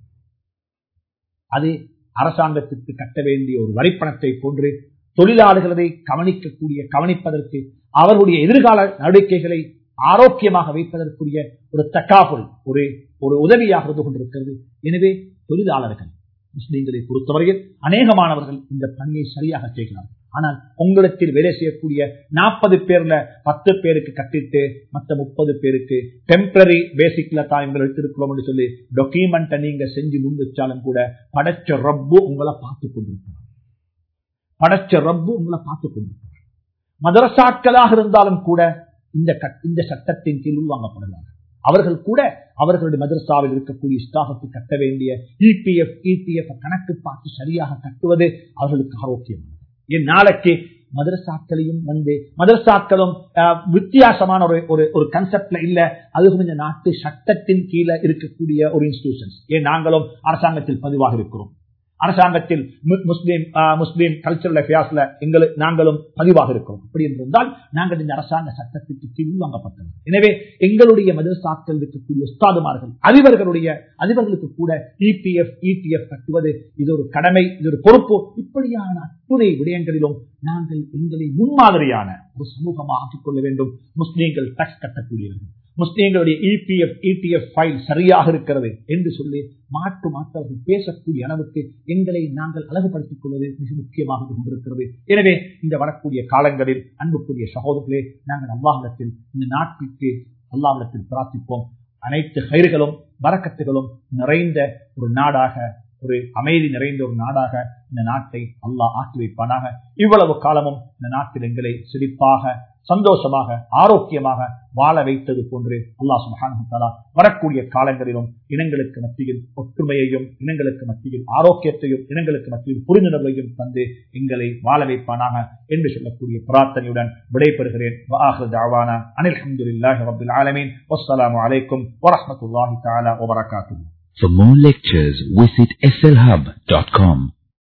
அது அரசாங்கத்திற்கு கட்ட வேண்டிய ஒரு வரிப்பணத்தை போன்று தொழிலாளர்களை கவனிக்கக்கூடிய கவனிப்பதற்கு அவர்களுடைய எதிர்கால நடவடிக்கைகளை ஆரோக்கியமாக வைப்பதற்குரிய ஒரு தக்காபுல் ஒரு ஒரு உதவியாக இருந்து கொண்டிருக்கிறது எனவே தொழிலாளர்கள் முஸ்லீம்களை பொறுத்தவரையில் அநேகமானவர்கள் இந்த பணியை சரியாக செய்கிறார்கள் ஆனால் உங்களிடத்தில் வேலை செய்யக்கூடிய நாற்பது பேர்ல பத்து பேருக்கு கட்டிட்டு மற்ற முப்பது பேருக்கு டெம்பரரி பேசிக்ல தான் எங்களுக்கு இருக்கிறோம் என்று சொல்லி டாக்குமெண்ட்டை நீங்க செஞ்சு முன் வச்சாலும் கூட படைச்ச ரப்பு உங்களை பார்த்து கொண்டிருக்கிறார் படைச்ச ரப்பு உங்களை பார்த்து கொண்டிருக்கிறார் மதரசாக்களாக இருந்தாலும் கூட இந்த இந்த சட்டத்தின் கீழ் உள்வாங்கப்படுகிறார்கள் அவர்கள் கூட அவர்களுடைய மதரசாவில் இருக்கக்கூடிய ஸ்டாஃபுக்கு கட்ட வேண்டிய இபிஎஃப் இபிஎஃப் கணக்கு பார்த்து சரியாக கட்டுவது அவர்களுக்கு ஆரோக்கியமானது என் நாளைக்கு மதரசாக்களையும் வந்து மதரசாக்களும் வித்தியாசமான ஒரு ஒரு ஒரு கன்செப்ட்ல இல்ல அதுவும் இந்த நாட்டு சட்டத்தின் கீழே இருக்கக்கூடிய ஒரு இன்ஸ்டிடியூஷன்ஸ் ஏன் நாங்களும் அரசாங்கத்தில் பதிவாக இருக்கிறோம் அரசாங்கத்தில் முஸ்லீம் முஸ்லீம் கல்ச்சரல் அஃபேர்ஸ்ல எங்களுக்கு நாங்களும் பதிவாக இருக்கிறோம் அப்படி என்றிருந்தால் நாங்கள் இந்த அரசாங்க சட்டத்திற்கு கீழ் வாங்கப்பட்டோம் எனவே எங்களுடைய மதரசாக்கள் இருக்கக்கூடிய உஸ்தாதுமார்கள் அதிபர்களுடைய அதிபர்களுக்கு கூட இபிஎஃப் இடிஎஃப் கட்டுவது இது ஒரு கடமை இது ஒரு பொறுப்பு இப்படியான அத்துணை விடயங்களிலும் நாங்கள் எங்களை முன்மாதிரியான ஒரு சமூகமாக ஆக்கிக் கொள்ள வேண்டும் முஸ்லீம்கள் டக்ஸ் கட்டக்கூடியவர்கள் முஸ்லீம்களுடைய இபிஎஃப் இடிஎஃப் ஃபைல் சரியாக இருக்கிறது என்று சொல்லி மாற்று மாற்றவர்கள் பேசக்கூடிய அளவுக்கு எங்களை நாங்கள் அழகுபடுத்திக் கொள்வது மிக முக்கியமாக கொண்டிருக்கிறது எனவே இந்த வரக்கூடிய காலங்களில் அன்புக்குரிய சகோதரர்களே நாங்கள் அல்லாஹிடத்தில் இந்த நாட்டிற்கு அல்லாஹிடத்தில் பிரார்த்திப்போம் அனைத்து கயிறுகளும் வரக்கத்துகளும் நிறைந்த ஒரு நாடாக ஒரு அமைதி நிறைந்த ஒரு நாடாக இந்த நாட்டை அல்லாஹ் ஆக்கி வைப்பானாக இவ்வளவு காலமும் இந்த நாட்டில் எங்களை செழிப்பாக சந்தோஷமாக ஆரோக்கியமாக வாழ வைத்தது போன்று அல்லாஹ் சுபஹானஹு வரக்கூடிய காலங்களிலும் இனங்களுக்கு மத்தியில் ஒற்றுமையையும் இனங்களுக்கு மத்தியில் ஆரோக்கியத்தையும் இனங்களுக்கு மத்தியில் புரிந்துணர்வையும் தந்து எங்களை வாழ வைப்பானாக என்று சொல்லக்கூடிய பிரார்த்தனையுடன் விடைபெறுகிறேன் அனில் அஹமதுல்லாஹி ரபில் ஆலமீன் வஸ்ஸலாமு அலைக்கும் வரஹ்மத்துல்லாஹி தஆலா வபரகாத்துஹு For more lectures, visit slhub.com.